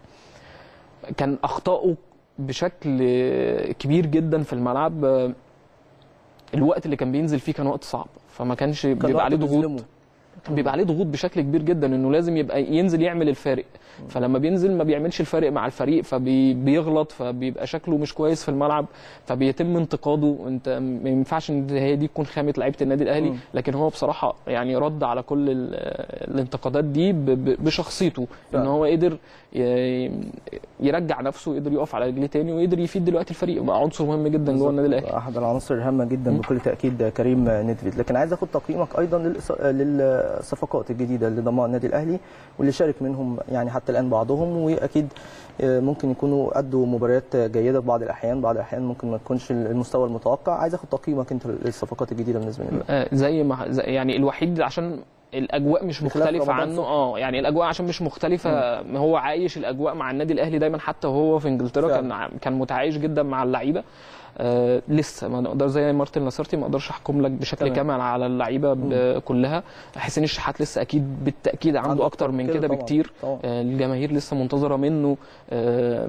كان اخطائه بشكل كبير جدا في الملعب آه، الوقت اللي كان بينزل فيه كان وقت صعب فما كانش كان بيبقى وقت عليه ضغوط بيظلمه. كان بيبقى عليه ضغوط بشكل كبير جدا انه لازم يبقى ينزل يعمل الفارق فلما بينزل ما بيعملش الفارق مع الفريق فبيغلط فبيبقى شكله مش كويس في الملعب فبيتم انتقاده انت ما ينفعش ان هي دي تكون خامه لعيبه النادي الاهلي مم. لكن هو بصراحه يعني رد على كل ال- الانتقادات دي ب- ب- بشخصيته ان فعلا. هو قدر ي- يرجع نفسه وقدر يقف على رجليه تاني وقدر يفيد دلوقتي الفريق بقى عنصر مهم جدا جوه النادي الاهلي احد العناصر الهامه جدا مم. بكل تاكيد كريم نيدفيد لكن عايز اخد تقييمك ايضا للإص- للصفقات الجديده اللي ضمها النادي الاهلي واللي شارك منهم يعني حتى الان بعضهم واكيد آه، ممكن يكونوا ادوا مباريات جيده في بعض الاحيان بعض الاحيان ممكن ما تكونش المستوى المتوقع عايز اخد تقييمك انت للصفقات الجديده بالنسبه للنادي آه، زي ما زي يعني الوحيد عشان الاجواء مش بخلاف مختلفه رمضان عنه صبحي. اه يعني الاجواء عشان مش مختلفه هو عايش الاجواء مع النادي الاهلي دايما حتى وهو في انجلترا فعلا. كان ع- كان متعايش جدا مع اللعيبه آه لسه ما نقدر زي مارتن نصرتي ما اقدرش احكم لك بشكل تمام. كامل على اللعيبه ب- كلها حسين الشحات لسه اكيد بالتاكيد عنده, عنده اكتر من كده طبعاً، بكتير طبعاً. آه الجماهير لسه منتظره منه آه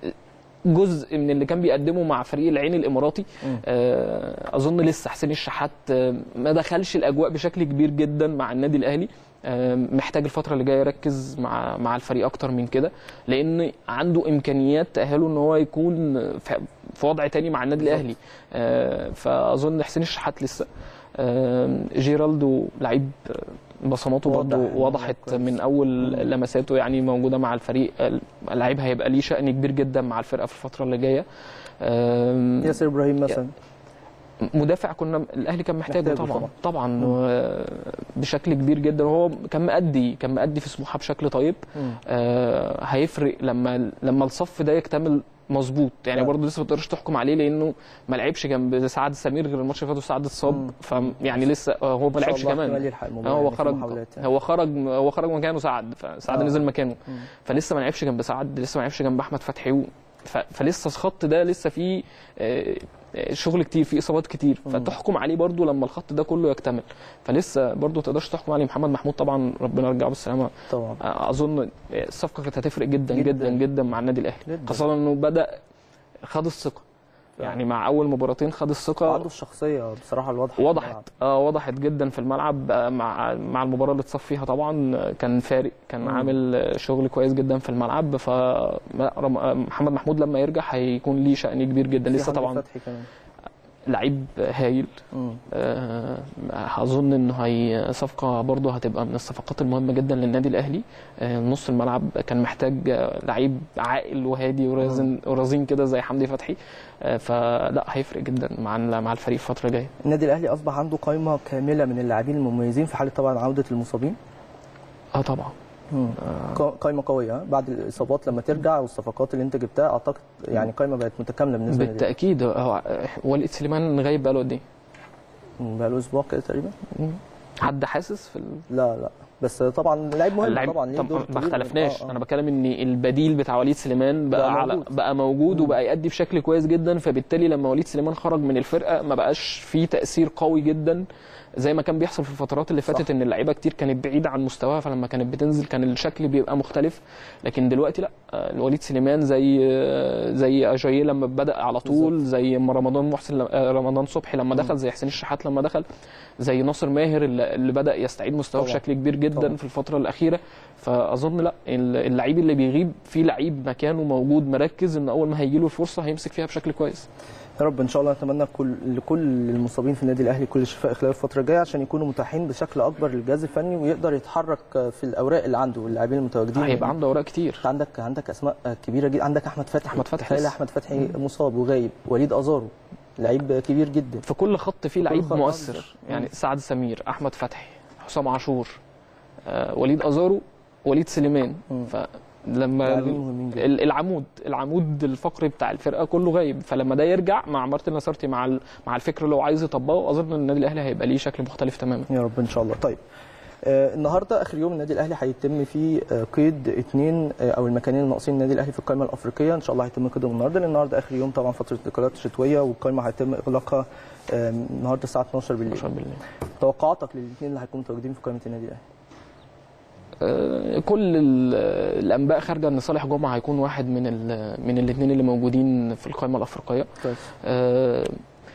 جزء من اللي كان بيقدمه مع فريق العين الاماراتي مم. آه، اظن لسه حسين الشحات آه، ما دخلش الاجواء بشكل كبير جدا مع النادي الاهلي آه، محتاج الفتره اللي جايه يركز مع مع الفريق اكتر من كده لان عنده امكانيات تاهله ان هو يكون في في وضع تاني مع النادي بالظبط. الاهلي آه، فاظن حسين الشحات لسه آه، جيرالدو لعيب آه، بصماته واضح برضه يعني وضحت كويس. من اول مم. لمساته يعني موجوده مع الفريق اللعيب هيبقى ليه شأن كبير جدا مع الفرقه في الفتره اللي جايه آم، ياسر ابراهيم مثلا مدافع كنا الاهلي كان محتاجه محتاجه طبعا طبعاً. طبعا آه، بشكل كبير جدا وهو كان مأدي كان مأدي في سموحه بشكل طيب مم. آه، هيفرق لما لما الصف ده يكتمل مظبوط يعني فعلا. برضه لسه ما تقدرش تحكم عليه لانه ما لعبش جنب سعد سمير غير الماتش اللي فات وسعد مم. اتصاب فيعني لسه آه، هو ما إن شاء لعبش الله احتمال كمان يلحق آه، المباراة هو يعني في خرج محاولات يعني. هو خرج هو خرج مكانه سعد فسعد آه. نزل مكانه مم. فلسه ما لعبش جنب سعد لسه ما لعبش جنب احمد فتحي و- ف- فلسه الخط ده لسه فيه آه، آه، شغل كتير فيه اصابات كتير مم. فتحكم عليه برضو لما الخط ده كله يكتمل فلسه برضو ما تقدرش تحكم عليه محمد محمود طبعا ربنا يرجعه بالسلامه طبعا آه، اظن الصفقه كانت هتفرق جدا جداً. جدا جدا, مع النادي الاهلي جداً. خاصه انه بدا خد الثقه يعني مع اول مباراتين خد الثقه عنده الشخصيه بصراحه الواضحه في الملعب. وضحت اه وضحت جدا في الملعب آه، مع مع المباراه اللي اتصف فيها طبعا آه، كان فارق كان مم. عامل آه، شغل كويس جدا في الملعب ف لا، رم- آه، محمد محمود لما يرجع هيكون ليه شأن كبير جدا في لسه حمدي طبعا فتحي كمان لعيب هايل مم. آه، اظن انه هي صفقه برضه هتبقى من الصفقات المهمه جدا للنادي الاهلي آه، نص الملعب كان محتاج آه، لعيب عاقل وهادي ورزين ورزين كده زي حمدي فتحي آه، فلا هيفرق جدا مع ال- مع الفريق الفتره الجايه النادي الاهلي اصبح عنده قائمه كامله من اللاعبين المميزين في حاله طبعا عوده المصابين اه طبعا قا- قائمه قويه ها؟ بعد الاصابات لما ترجع والصفقات اللي انت جبتها اعتقد يعني قائمه بقت متكامله بالنسبه للنادي بالتاكيد هو وليد سليمان غايب بقاله قد ايه؟ بقى له اسبوع كده تقريبا حد حاسس في ال... لا لا بس طبعا لعيب مهم اللعيب طبعا ليه طب دور ما كبير. اختلفناش آه، آه. انا بتكلم ان البديل بتاع وليد سليمان بقى, بقى على موجود. بقى موجود وبقى يأدي بشكل كويس جدا فبالتالي لما وليد سليمان خرج من الفرقه ما بقاش فيه تأثير قوي جدا زي ما كان بيحصل في الفترات اللي فاتت صح. ان اللعيبه كتير كانت بعيده عن مستواها فلما كانت بتنزل كان الشكل بيبقى مختلف لكن دلوقتي لا آه، وليد سليمان زي آه، زي اجاييه لما بدا على طول زي ما رمضان محسن لما- آه، رمضان صبحي لما دخل زي حسين الشحات لما دخل زي ناصر ماهر اللي اللي بدا يستعيد مستواه طبعا. بشكل كبير جدا طبعا. في الفتره الاخيره فاظن لا اللعيب اللي بيغيب في لعيب مكانه موجود مركز ان اول ما هيجي له الفرصه هيمسك فيها بشكل كويس يا رب ان شاء الله نتمنى كل لكل المصابين في النادي الاهلي كل الشفاء خلال الفتره الجايه عشان يكونوا متاحين بشكل اكبر للجهاز الفني ويقدر يتحرك في الاوراق اللي عنده اللاعبين المتواجدين هيبقى عنده اوراق كتير انت عندك عندك اسماء كبيره جدا عندك احمد فتحي أحمد فتحي تخيل لسه. احمد فتحي مصاب وغايب وليد ازارو لعيب كبير جدا في كل خط فيه لعيب خط، آه، مؤثر بالظبط. يعني سعد سمير احمد فتحي حسام عاشور آه، وليد ازارو وليد سليمان مم. فلما لاعبين مهمين جدا ال- العمود العمود الفقري بتاع الفرقه كله غايب فلما ده يرجع مع مارتن لاسارتي مع ال- مع الفكر اللي هو عايز يطبقه اظن ان النادي الاهلي هيبقى ليه شكل مختلف تماما يا رب ان شاء الله طيب آه النهارده اخر يوم النادي الاهلي هيتم فيه آه قيد اثنين آه او المكانين الناقصين النادي الاهلي في القائمه الافريقيه ان شاء الله هيتم قيدهم النهارده لان النهارده اخر يوم طبعا فتره الانتقالات الشتويه والقائمه هيتم اغلاقها آه النهارده الساعه 12 بالليل 12 بالليل توقعاتك للاثنين اللي هيكونوا متواجدين في قائمه النادي الاهلي آه، كل ال- الانباء خارجه ان صالح جمعه هيكون واحد من ال- من الاثنين اللي موجودين في القائمه الافريقيه كويس آه،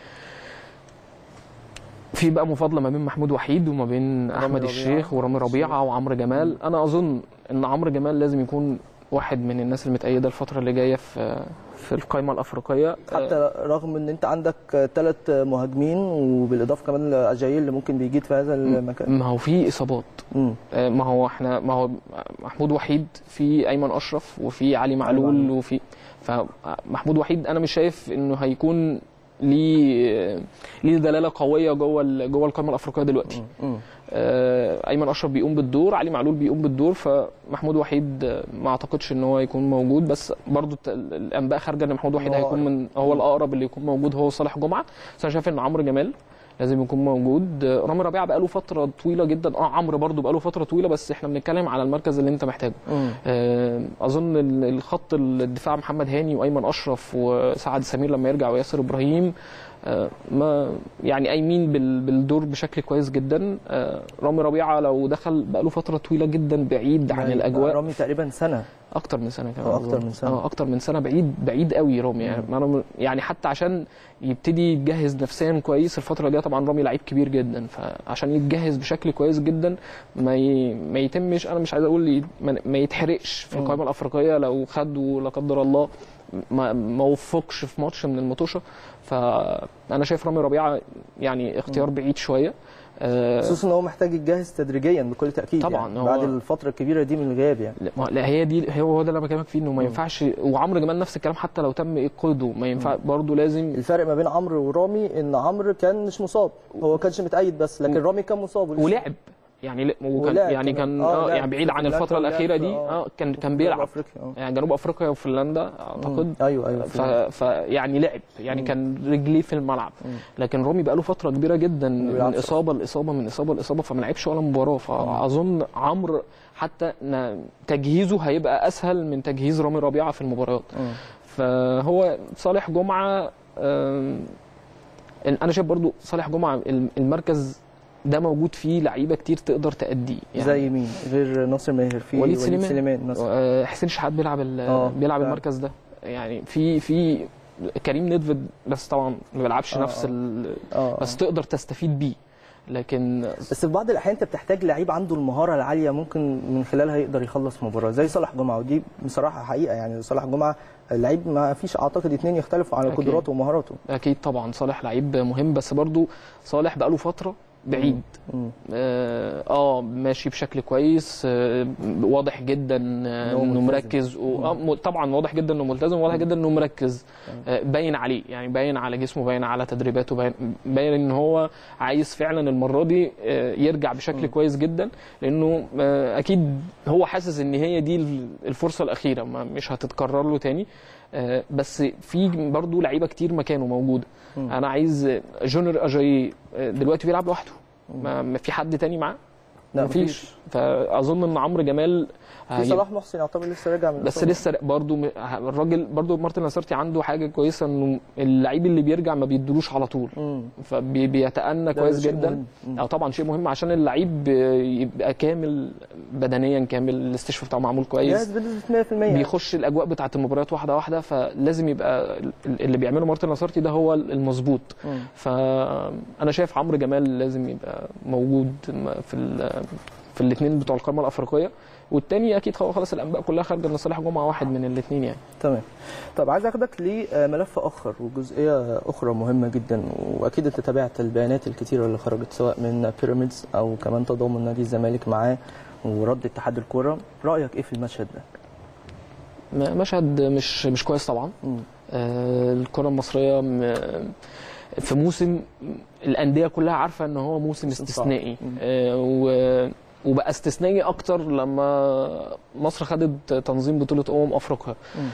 في بقى مفاضله ما بين محمود وحيد وما بين احمد ربيعة. الشيخ ورامي ربيعه وعمرو جمال انا اظن ان عمرو جمال لازم يكون واحد من الناس المتأيده الفتره اللي جايه في في القائمه الافريقيه حتى رغم ان انت عندك ثلاث مهاجمين وبالاضافه كمان لاجايل اللي ممكن بيجيد في هذا المكان ما هو في اصابات مم. آه، ما هو احنا ما هو محمود وحيد في ايمن اشرف وفي علي معلول معلول. وفي فمحمود وحيد انا مش شايف انه هيكون ليه ليه دلاله قويه جوه ال- جوه القائمه الافريقيه دلوقتي مم. آه، ايمن اشرف بيقوم بالدور علي معلول بيقوم بالدور فمحمود وحيد آه، ما اعتقدش ان هو يكون موجود بس برضو الت- الانباء خارجه ان محمود وحيد هو هيكون من هو الاقرب اللي يكون موجود هو صالح جمعه بس انا شايف ان عمرو جمال لازم يكون موجود آه، رامي ربيعه بقاله فتره طويله جدا اه عمرو برضو بقاله فتره طويله بس احنا بنتكلم على المركز اللي انت محتاجه مم. آه، اظن ال- الخط الدفاع محمد هاني وايمن اشرف وسعد سمير لما يرجع وياسر ابراهيم آه، ما يعني قايمين بال- بالدور بشكل كويس جدا آه، رامي ربيعه لو دخل بقاله فتره طويله جدا بعيد عن يعني الاجواء رامي تقريبا سنه اكتر من سنه كمان أو أكتر أظن. من سنة. اه اكتر من سنه بعيد بعيد قوي رامي يعني أنا يعني حتى عشان يبتدي يتجهز نفسيا كويس الفتره الجايه طبعا رامي لعيب كبير جدا فعشان يتجهز بشكل كويس جدا ما ي... ما يتمش انا مش عايز اقول ي... ما- ما يتحرقش في مم. القائمه الافريقيه لو خد ولا قدر الله ما ما وفقش في ماتش من المطوشه فانا شايف رامي ربيعه يعني اختيار بعيد شويه آه، خصوصا ان هو محتاج يتجهز تدريجيا بكل تاكيد طبعاً، يعني هو- بعد الفتره الكبيره دي من الغياب يعني لا ما- لا هي دي هو هو ده اللي انا بكلمك فيه انه ما ينفعش وعمرو جمال نفس الكلام حتى لو تم ايقاده ما ينفع برضه لازم الفرق ما بين عمرو ورامي ان عمرو كان مش مصاب هو كانش متأيد بس لكن رامي كان مصاب ولسه. ولعب يعني ل- وكان ولعب يعني كمان. كان آه، اه لعب يعني بعيد في عن فنلندا الفتره ولعب الاخيره في- دي آه، اه كان في كان جنوب بيلعب افريقيا اه يعني جنوب افريقيا وفنلندا اعتقد مم. ايوه ايوه ف... ف يعني لعب يعني كان رجليه في الملعب لكن رامي بقى له فتره كبيره جدا من بيلعبش. اصابه لاصابه من اصابه لاصابه فما لعبش ولا مباراه فاظن عمرو حتى ن- تجهيزه هيبقى اسهل من تجهيز رامي ربيعه في المباريات مم. فهو صالح جمعه آم، انا شايف برضو صالح جمعه الم- المركز ده موجود فيه لعيبه كتير تقدر تأديه يعني زي مين غير ناصر ماهر في وليد سليمان. سليمان مثلا آه، حسين شحات بيلعب ال- آه، بيلعب فعلا. المركز ده يعني في في كريم ندفد بس طبعا ما بيلعبش آه، نفس آه. ال... اه بس تقدر تستفيد بيه لكن بس في بعض الاحيان انت بتحتاج لعيب عنده المهاره العاليه ممكن من خلالها يقدر يخلص مباراه زي صالح جمعه ودي بصراحه حقيقه يعني صالح جمعه لعيب ما فيش اعتقد اثنين يختلفوا على أكيد. قدراته ومهاراته اكيد طبعا صالح لعيب مهم بس برضو صالح بقاله فتره بعيد مم. اه آه، ماشي بشكل كويس آه واضح جدا آه هو انه ملتزم. مركز و... آه م- طبعا واضح جدا انه ملتزم واضح جدا انه مركز آه باين عليه يعني باين على جسمه باين على تدريباته باين باين ان هو عايز فعلا المره دي آه يرجع بشكل كويس جدا لانه آه اكيد هو حاسس ان هي دي ال- الفرصه الاخيره ما مش هتتكرر له تاني آه بس في برضه لعيبه كتير مكانه موجوده مم. انا عايز جونر اجاي آه، دلوقتي بيلعب لوحده ما ما في حد تاني معاه لا، مفيش فاظن ان عمرو جمال في هيبقى- صلاح محسن يعتبر لسه راجع من بس الإصابة. لسه برضو م- الراجل برضو مارتن لاسارتي عنده حاجه كويسه انه اللعيب اللي بيرجع ما بيدلوش على طول مم. فبيتأنى ده كويس شيء جدا مهم. مم. اه طبعا شيء مهم عشان اللعيب يبقى كامل بدنيا كامل الاستشفاء بتاعه معمول كويس جاهز بنسبه 100% يعني. بيخش الاجواء بتاعه المباريات واحده واحده فلازم يبقى ال- اللي بيعمله مارتن لاسارتي ده هو المظبوط مم. فانا شايف عمرو جمال لازم يبقى موجود في ال- في الاثنين بتوع القائمه الافريقيه والتاني اكيد هو خلاص الانباء كلها خارجه ان صالح جمعه واحد من الاثنين يعني تمام طب عايز اخدك لملف اخر وجزئيه اخرى مهمه جدا واكيد انت تابعت البيانات الكتيره اللي خرجت سواء من بيراميدز او كمان تضامن نادي الزمالك معاه ورد اتحاد الكوره رايك ايه في المشهد ده م- مشهد مش مش كويس طبعا مم. آه، الكره المصريه م- في موسم الانديه كلها عارفه ان هو موسم موسم صعب. استثنائي مم. آه، و- وبقى استثنائي اكتر لما مصر خدت تنظيم بطوله امم افريقيا مم.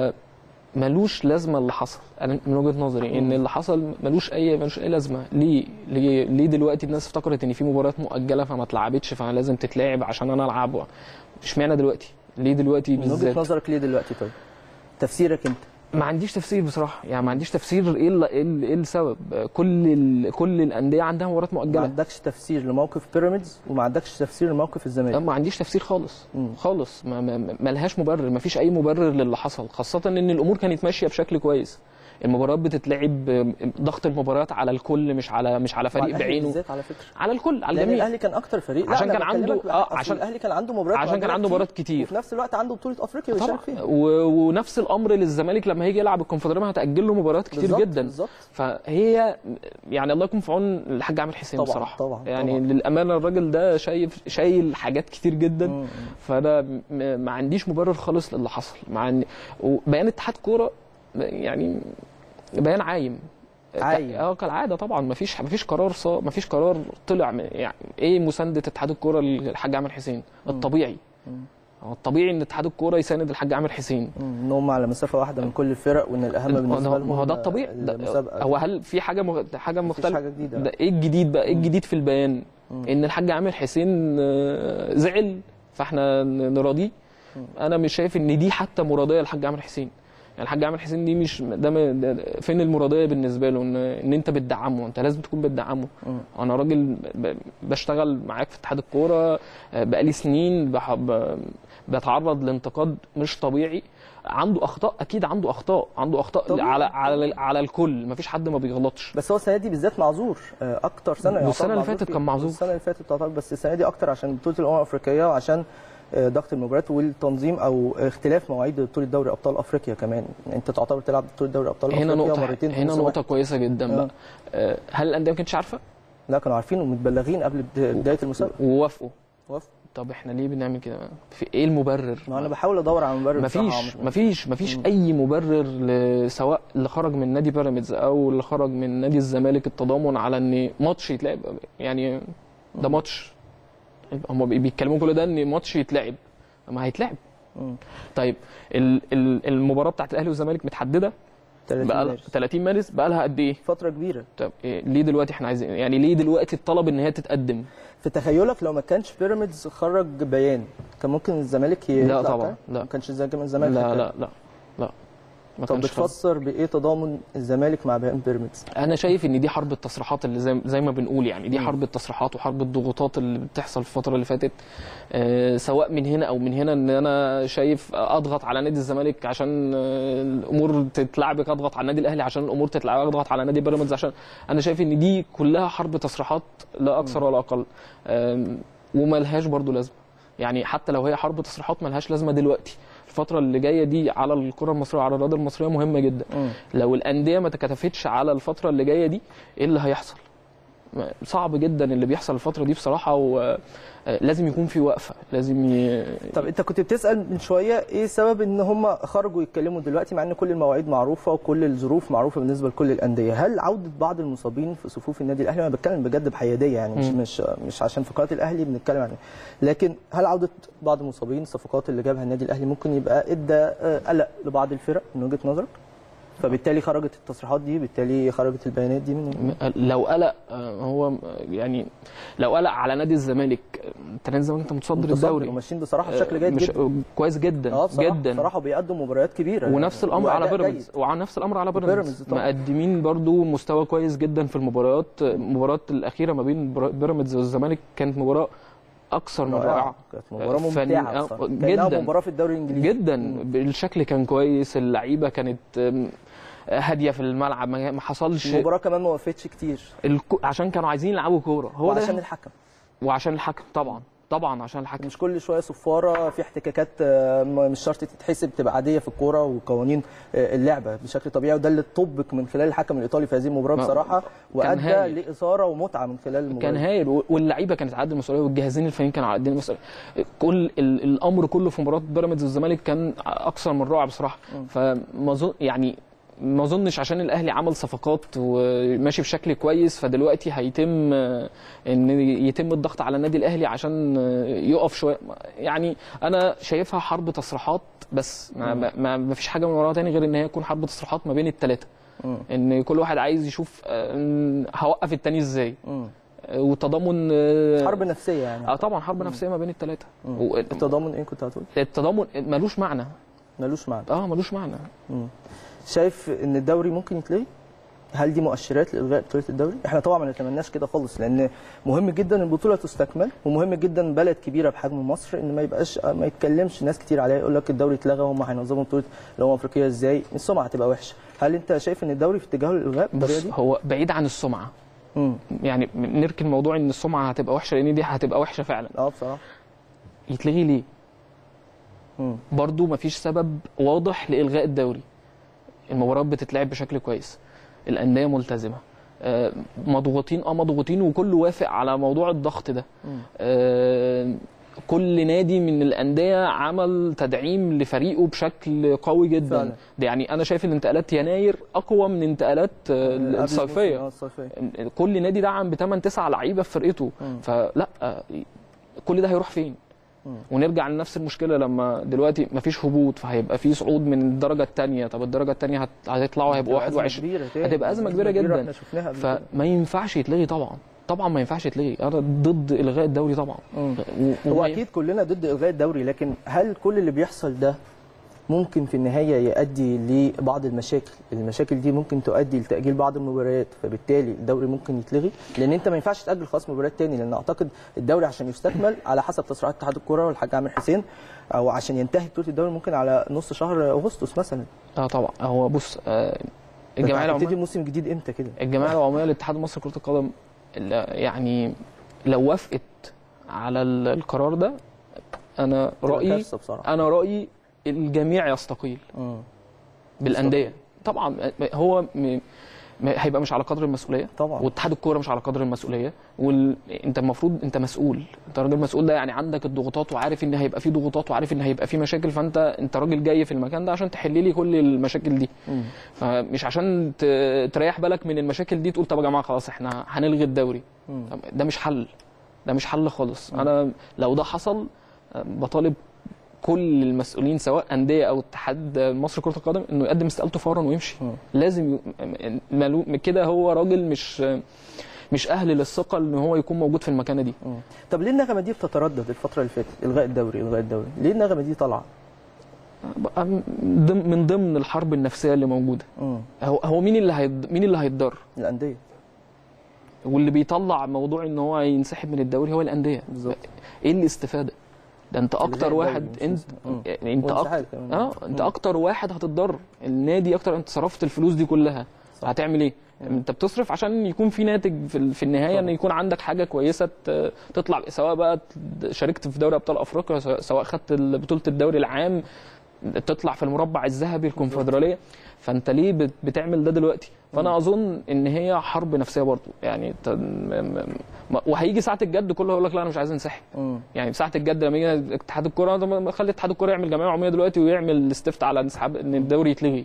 فملوش لازمه اللي حصل انا من وجهه نظري ان مم. اللي حصل ملوش اي ملوش اي لازمه ليه ليه, ليه دلوقتي الناس افتكرت ان في مباريات مؤجله فما اتلعبتش فانا لازم تتلعب عشان انا العب اشمعنى دلوقتي ليه دلوقتي من وجهه بالذات نظرك ليه دلوقتي طيب تفسيرك انت ما عنديش تفسير بصراحه يعني ما عنديش تفسير ايه ال- ايه ال- ايه السبب كل ال... كل الانديه عندها مباريات ما مؤجله عندكش تفسير لموقف بيراميدز وما عندكش تفسير لموقف الزمالك ما عنديش تفسير خالص مم. خالص ما, ما, ما لهاش مبرر ما فيش اي مبرر للي حصل خاصه ان الامور كانت ماشيه بشكل كويس المباريات بتتلعب ضغط المباريات على الكل مش على مش على فريق وعلى الأهلي بعينه بالذات على فكره على الكل على لان الجميع الاهلي كان اكتر فريق لا، عشان أنا كان عنده- بكلمك بقى، آه، أصل عشان- الاهلي كان عنده مباريات عشان كان مؤجلة عنده مباريات كتير. وفي نفس الوقت عنده بطوله افريقيا طبعا بيشارك فيها و... ونفس الامر للزمالك لما هيجي يلعب الكونفدراليه هتاجل له مباريات كتير بالظبط، جدا بالظبط فهي يعني الله يكون في عون الحاج عامر حسين طبعاً، بصراحه طبعاً، يعني طبعاً. للامانه الراجل ده شايف شايل حاجات كتير جدا مم. فانا م- ما عنديش مبرر خالص للي حصل مع ان وبيان اتحاد كوره يعني بيان عايم عايم. اه كالعاده طبعا ما فيش ما فيش قرار صا ما فيش قرار طلع من- يعني ايه مسانده اتحاد الكوره للحاج عامر حسين الطبيعي هو الطبيعي ان اتحاد الكوره يساند الحاج عامر حسين مم. ان هم على مسافه واحده من كل الفرق وان الاهم بالنسبه ما هو- لهم ما هو ده الطبيعي ده- المسابقه هو هل في حاجه مغ... حاجه مفيش مختلفه حاجه جديده ده ايه الجديد بقى ايه الجديد في البيان مم. ان الحاج عامر حسين آه، زعل فاحنا ن- نراضيه انا مش شايف ان دي حتى مرضيه للحاج عامر حسين يعني الحاج عامر حسين دي مش ده, م- ده فين المرضيه بالنسبه له ان ان انت بتدعمه انت لازم تكون بتدعمه مم. انا راجل ب- بشتغل معاك في اتحاد الكوره آه، بقالي سنين بح- ب- بتعرض لانتقاد مش طبيعي عنده اخطاء اكيد عنده اخطاء عنده اخطاء طبيعي. على على على الكل مفيش حد ما بيغلطش بس هو السنه دي بالذات معذور آه، اكتر سنه يعتبر والسنة اللي معذور فاتت فيها. كان معذور. السنه اللي فاتت تعتبر بس السنه دي اكتر عشان بطوله الامم الافريقيه وعشان آه، ضغط المباريات والتنظيم او اختلاف مواعيد بطوله دوري ابطال افريقيا كمان انت تعتبر تلعب بطوله دوري ابطال هنا افريقيا نقطة مرتين في هنا موسم نقطة واحد. كويسة جدا آه. بقى آه، هل الأندية ما كانتش عارفة لا كانوا عارفين ومتبلغين قبل بد- بدايه المسابقه ووافقوا وافق. طب احنا ليه بنعمل كده في ايه المبرر ما انا بحاول ادور على مبرر بصراحة يا مفيش عمرو. مفيش مفيش اي مبرر ل- سواء اللي خرج من نادي بيراميدز او اللي خرج من نادي الزمالك التضامن على ان ماتش يتلعب يعني ده ماتش هم بيتكلموا كل ده ان ماتش يتلعب ما هيتلعب مم. طيب ال- ال- المباراه بتاعت الاهلي والزمالك متحدده 30 بقى مارس. 30 مارس بقى لها قد ايه فتره كبيره طب إيه ليه دلوقتي احنا عايزين يعني ليه دلوقتي الطلب ان هي تتقدم في تخيلك لو ما كانش بيراميدز خرج بيان كان ممكن الزمالك ي- لا يطلع طبعاً، تاني؟ لا. ما كانش الزمالك الزمالك لا هيتابع. لا لا لا ما طب كانش خالص. بتفسر بايه تضامن الزمالك مع بيان بيراميدز انا شايف ان دي حرب التصريحات اللي زي, زي ما بنقول يعني دي مم. حرب التصريحات وحرب الضغوطات اللي بتحصل في الفتره اللي فاتت آه سواء من هنا او من هنا ان انا شايف اضغط على نادي الزمالك عشان آه الامور تتلعبك اضغط على النادي الاهلي عشان الامور تتلعب اضغط على نادي بيراميدز عشان انا شايف ان دي كلها حرب تصريحات لا اكثر ولا اقل آم، وملهاش برضو لازمه يعني حتى لو هي حرب تصريحات ملهاش لازمه دلوقتي الفترة اللي جاية دي على الكرة المصرية وعلى الرياضة المصرية مهمة جدا لو الأندية ما تكاتفتش على الفترة اللي جاية دي إيه اللي هيحصل؟ صعب جدا اللي بيحصل الفترة دي بصراحة ولازم يكون في وقفة لازم ي... طب انت كنت بتسال من شويه ايه سبب ان هم خرجوا يتكلموا دلوقتي مع ان كل المواعيد معروفه وكل الظروف معروفه بالنسبه لكل الانديه هل عوده بعض المصابين في صفوف النادي الاهلي انا بتكلم بجد بحياديه يعني مش مم. مش مش عشان في قناه الاهلي بنتكلم عنها لكن هل عوده بعض المصابين الصفقات اللي جابها النادي الاهلي ممكن يبقى ادى آه، قلق لبعض الفرق من وجهه نظرك فبالتالي خرجت التصريحات دي بالتالي خرجت البيانات دي من م- لو قلق آه، هو يعني لو قلق على نادي الزمالك آه، انت نادي الزمالك انت متصدر متصدر الدوري وماشيين بصراحه بشكل جيد مش جدا كويس جدا اه بصراحه جدا بصراحه بيقدم مباريات كبيره ونفس الامر على وأداء بيراميدز جيد. وعلى نفس الامر على بيراميدز بيراميدز طبعا. مقدمين برضو مستوى كويس جدا في المباريات المباراه الاخيره ما بين بر- بيراميدز والزمالك كانت مباراه اكثر من رائعه كانت مباراه فن- ممتعه آه، بصراحة. جداً. كانها مباراه في الدوري الانجليزي جدا الشكل كان كويس اللعيبه كانت آم، هاديه في الملعب ما ما حصلش المباراه كمان ما وقفتش كتير الكو... عشان كانوا عايزين يلعبوا كوره هو وعشان ده الحكم وعشان الحكم طبعا طبعا عشان الحكم مش كل شويه صفاره في احتكاكات آه، م- مش شرط تتحسب تبقى عاديه في الكوره وقوانين آه، اللعبه بشكل طبيعي وده اللي طبق من خلال الحكم الايطالي في هذه المباراه ما- بصراحه وادى هايل. لاثاره ومتعه من خلال المباراه كان هايل و- واللعيبه كانت على قد المسؤوليه والجهازين الفنيين كانوا على قد المسؤوليه كل ال- الامر كله في مباراه بيراميدز والزمالك كان اكثر من رائع بصراحه فما ظن يعني ما اظنش عشان الاهلي عمل صفقات وماشي بشكل كويس فدلوقتي هيتم آه، ان يتم الضغط على النادي الاهلي عشان آه، يقف شويه يعني انا شايفها حرب تصريحات بس ما, ما- ما, ما فيش حاجه من وراها تاني غير ان هي تكون حرب تصريحات ما بين الثلاثه ان كل واحد عايز يشوف آه، هوقف التاني ازاي مم. آه، وتضامن آه، حرب نفسيه يعني اه طبعا حرب نفسيه ما بين الثلاثه التضامن ايه كنت هتقول التضامن ملوش معنى ملوش معنى اه ملوش معنى شايف ان الدوري ممكن يتلغي هل دي مؤشرات لالغاء بطوله الدوري احنا طبعا ما نتمناش كده خالص لان مهم جدا البطوله تستكمل ومهم جدا بلد كبيره بحجم مصر ان ما يبقاش ما يتكلمش ناس كتير عليها يقول لك الدوري اتلغى وهم هينظموا بطوله الامم الافريقيه ازاي السمعه هتبقى وحشه هل انت شايف ان الدوري في اتجاه الالغاء بالطريقه بص دي هو بعيد عن السمعه امم يعني نركن موضوع ان السمعه هتبقى وحشه لان دي هتبقى وحشه فعلا اه بصراحه يتلغي ليه امم برضو مفيش سبب واضح لالغاء الدوري المباريات بتتلعب بشكل كويس الانديه ملتزمه آه، مضغوطين اه مضغوطين وكله وافق على موضوع الضغط ده آه، كل نادي من الانديه عمل تدعيم لفريقه بشكل قوي جدا فعلا. ده يعني انا شايف ان انتقالات يناير اقوى من انتقالات آه، قبل الصيفيه الموسم، اه الصيفيه كل نادي دعم ب 8 9 لعيبه في فرقته فلا آه، كل ده هيروح فين ونرجع لنفس المشكله لما دلوقتي مفيش هبوط فهيبقى في صعود من الدرجه الثانيه طب الدرجه الثانيه هتطلعوا هيبقوا هتبقى أزمة 21 كبيرة تاني. هتبقى ازمه كبيره جدا احنا شفناها قبل كده. فما ينفعش يتلغي طبعا طبعا ما ينفعش يتلغي انا ضد الغاء الدوري طبعا مم. و- هو وما- اكيد كلنا ضد الغاء الدوري لكن هل كل اللي بيحصل ده ممكن في النهايه يؤدي لبعض المشاكل المشاكل دي ممكن تؤدي لتاجيل بعض المباريات فبالتالي الدوري ممكن يتلغي لان انت ما ينفعش تاجل خلاص مباريات تاني لان اعتقد الدوري عشان يستكمل على حسب تصريحات اتحاد الكره والحاج عامر حسين او عشان ينتهي بطوله الدوري ممكن على نص شهر اغسطس مثلا اه طبعا هو بص آه الجمعيه هتبتدي العموميه موسم جديد امتى كده الجمعيه العموميه للاتحاد المصري لكره القدم ال- يعني لو وافقت على ال- القرار ده انا تبقى رايي كارثة بصراحه انا رايي الجميع يستقيل مم. بالانديه طبعا هو م... م- هيبقى مش على قدر المسؤوليه طبعا. واتحاد الكوره مش على قدر المسؤوليه وال... انت المفروض انت مسؤول انت راجل مسؤول ده يعني عندك الضغوطات وعارف ان هيبقى في ضغوطات وعارف ان هيبقى في مشاكل فانت انت راجل جاي في المكان ده عشان تحل لي كل المشاكل دي مم. فمش عشان ت... تريح بالك من المشاكل دي تقول طب يا جماعه خلاص احنا هنلغي الدوري مم. طب ده مش حل ده مش حل خالص انا لو ده حصل آه، بطالب كل المسؤولين سواء انديه او اتحاد مصر كره القدم انه يقدم استقالته فورا ويمشي مم. لازم ي... ملو... كده هو راجل مش مش اهل للثقه ان هو يكون موجود في المكانه دي مم. طب ليه النغمه دي بتتردد الفتره اللي فاتت الغاء الدوري الغاء الدوري ليه النغمه دي طالعه بقى ضم- من ضمن الحرب النفسيه اللي موجوده مم. هو هو مين اللي هيض... مين اللي هيتضر الانديه واللي بيطلع موضوع ان هو ينسحب من الدوري هو الانديه بالظبط ايه الاستفاده ده انت اكتر الغاء واحد الدوري انت مم. يعني انت وانسحاب أكتر كمان. اه انت مم. اكتر واحد هتتضرر النادي اكتر انت صرفت الفلوس دي كلها هتعمل ايه انت بتصرف عشان يكون في ناتج في, ال- في النهايه ان يكون عندك حاجه كويسه ت- تطلع سواء بقى ت- شاركت في دوري ابطال افريقيا سواء- سواء خدت ال- بطوله الدوري العام تطلع في المربع الذهبي الكونفدراليه فانت ليه بت- بتعمل ده دلوقتي فانا اظن ان هي حرب نفسيه برضو يعني ت- م- م- م- وهيجي ساعه الجد كله هيقول لك لا انا مش عايز انسحب مم. يعني في ساعه الجد لما يجي اتحاد الكوره طب ما خلي اتحاد الكوره يعمل جمعيه عموميه دلوقتي ويعمل استفتاء على انسحاب ان الدوري يتلغي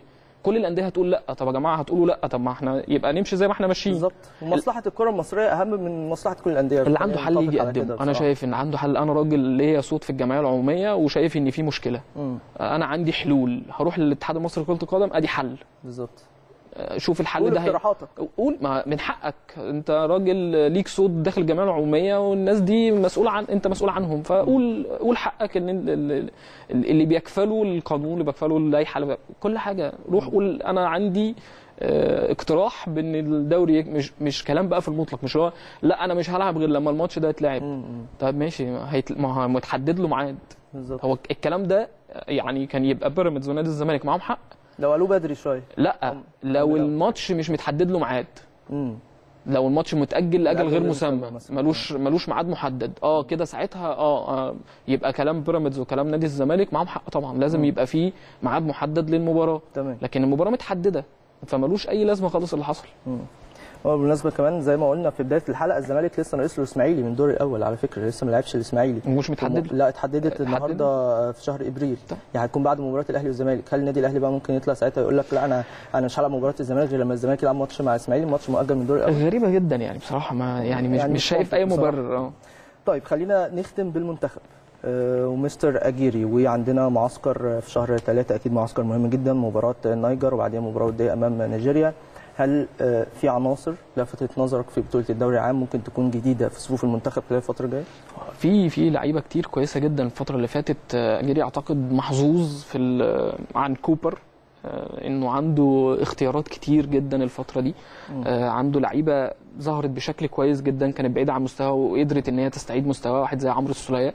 كل الانديه هتقول لا طب يا جماعه هتقولوا لا طب ما احنا يبقى نمشي زي ما احنا ماشيين بالظبط ومصلحه الكره المصريه اهم من مصلحه كل الانديه اللي عنده حل متفق يجي على كده يقدمه انا بصراحة. شايف ان عنده حل انا راجل ليا صوت في الجمعيه العموميه وشايف ان في مشكله مم. انا عندي حلول هروح للاتحاد المصري لكره القدم ادي حل بالظبط شوف الحل قول ده هي- اقتراحاتك قول ما من حقك انت راجل ليك صوت داخل الجمعيه العموميه والناس دي مسؤول عن انت مسؤول عنهم فقول قول حقك ان ال- ال- ال- اللي بيكفلوا القانون اللي بيكفلوا اللائحه اللي بيك- كل حاجه روح قول انا عندي اه، اقتراح بان الدوري يك- مش مش كلام بقى في المطلق مش هو لا انا مش هلعب غير لما الماتش ده يتلعب مم. طيب ماشي هيت... ما هو متحدد له ميعاد بالظبط هو الكلام ده يعني كان يبقى بيراميدز ونادي الزمالك معاهم حق لو قالوه بدري شويه لا لو لا. الماتش مش متحدد له ميعاد مم. لو الماتش متاجل لاجل لأجل غير غير مسمى مسمى مثلا. ملوش ملوش ميعاد محدد اه كده ساعتها اه, آه يبقى كلام بيراميدز وكلام نادي الزمالك معاهم حق طبعا لازم يبقى في ميعاد محدد للمباراه تمام لكن المباراه متحدده فملوش اي لازمه خالص اللي حصل هو بالمناسبه كمان زي ما قلنا في بدايه الحلقه الزمالك لسه ناقص له الاسماعيلي من الدور الاول على فكره لسه ما لعبش الاسماعيلي ومش متحدد لا اتحددت النهارده في شهر ابريل طيب. يعني هتكون بعد مباراه الاهلي والزمالك هل النادي الاهلي بقى ممكن يطلع ساعتها يقول لك لا انا انا مش هلعب مباراه الزمالك غير لما الزمالك يلعب ماتش مع الاسماعيلي ماتش مؤجل من الدور الاول غريبه جدا يعني بصراحه ما يعني مش يعني مش مش شايف اي منطق بصراحة. مبرر اه طيب خلينا نختم بالمنتخب آه، ومستر اجيري وعندنا معسكر في شهر ثلاثة اكيد معسكر مهم جدا مباراه النيجر وبعدين مباراه وديه امام نيجيريا هل آه، في عناصر لفتت نظرك في بطوله الدوري العام ممكن تكون جديده في صفوف المنتخب خلال الفتره الجايه؟ في في لعيبه كتير كويسه جدا الفتره اللي فاتت آه، اجيري اعتقد محظوظ في ال- عن كوبر آه، انه عنده اختيارات كتير جدا الفتره دي آه، عنده لعيبه ظهرت بشكل كويس جدا كانت بعيده عن مستوى وقدرت ان هي تستعيد مستوى واحد زي عمرو السوليه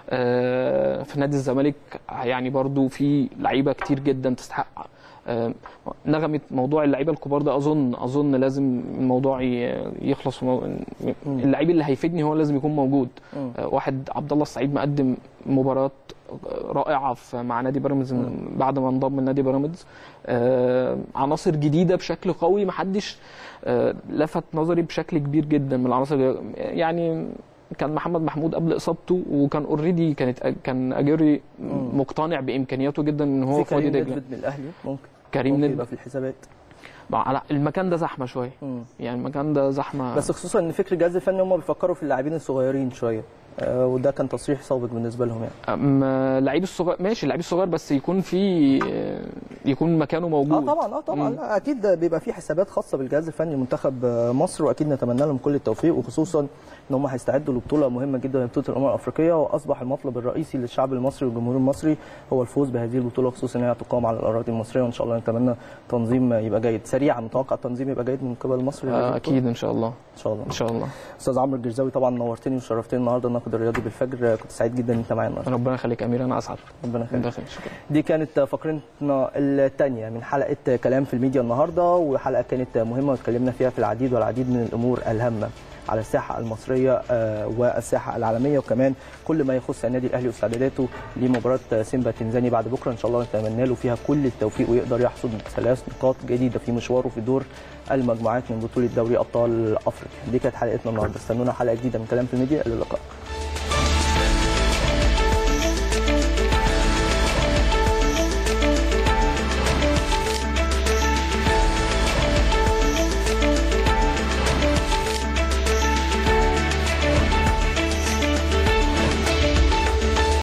آه، في نادي الزمالك يعني برضو في لعيبه كتير جدا تستحق آه، نغمه موضوع اللعيبه الكبار ده اظن اظن لازم الموضوع ي- يخلص مو- اللعيب اللي هيفيدني هو لازم يكون موجود مم. آه، واحد عبد الله السعيد مقدم مباراه رائعه في مع نادي بيراميدز بعد ما انضم لنادي بيراميدز آه، عناصر جديده بشكل قوي محدش آه، لفت نظري بشكل كبير جدا من العناصر يعني كان محمد محمود قبل اصابته وكان اوريدي كانت كان اجيري مقتنع بامكانياته جدا ان هو في في وادي كريم دجله ندفد من الاهلي ممكن كريم ممكن ندفد. يبقى في الحسابات على المكان ده زحمه شويه مم. يعني المكان ده زحمه بس خصوصا ان فكر الجهاز الفني هم بيفكروا في اللاعبين الصغيرين شويه آه، وده كان تصريح سابق بالنسبه لهم يعني أما لعيب الصغير ماشي اللعيب الصغير بس يكون في يكون مكانه موجود اه طبعا اه طبعا لا، اكيد بيبقى في حسابات خاصه بالجهاز الفني لمنتخب آه، مصر واكيد نتمنى لهم كل التوفيق وخصوصا ان هم هيستعدوا لبطوله مهمه جدا وهي بطوله الامم الافريقيه واصبح المطلب الرئيسي للشعب المصري والجمهور المصري هو الفوز بهذه البطوله خصوصا انها تقام على الاراضي المصريه وان شاء الله نتمنى تنظيم يبقى جيد سريعا متوقع التنظيم يبقى جيد من قبل مصر لهذه آه، البطولة؟ اكيد ان شاء الله ان شاء الله ان شاء الله استاذ عمرو الجرزاوي طبعا نورتني وشرفتني النهارده الناقد الرياضي بالفجر كنت سعيد جدا ان انت معايا النهارده ربنا يخليك يا امير انا اسعد ربنا يخليك ربنا يخليك شكرا دي كانت فقرتنا الثانية من حلقة كلام في الميديا النهاردة وحلقة كانت مهمة واتكلمنا فيها في العديد والعديد من الأمور الهامة على الساحة المصرية آه، والساحة العالمية وكمان كل ما يخص النادي الأهلي واستعداداته لمباراة سيمبا تنزاني بعد بكرة إن شاء الله نتمنى له فيها كل التوفيق ويقدر يحصد ثلاث نقاط جديدة في مشواره في دور المجموعات من بطولة دوري أبطال أفريقيا دي كانت حلقتنا النهاردة استنونا حلقة جديدة من كلام في الميديا إلى اللقاء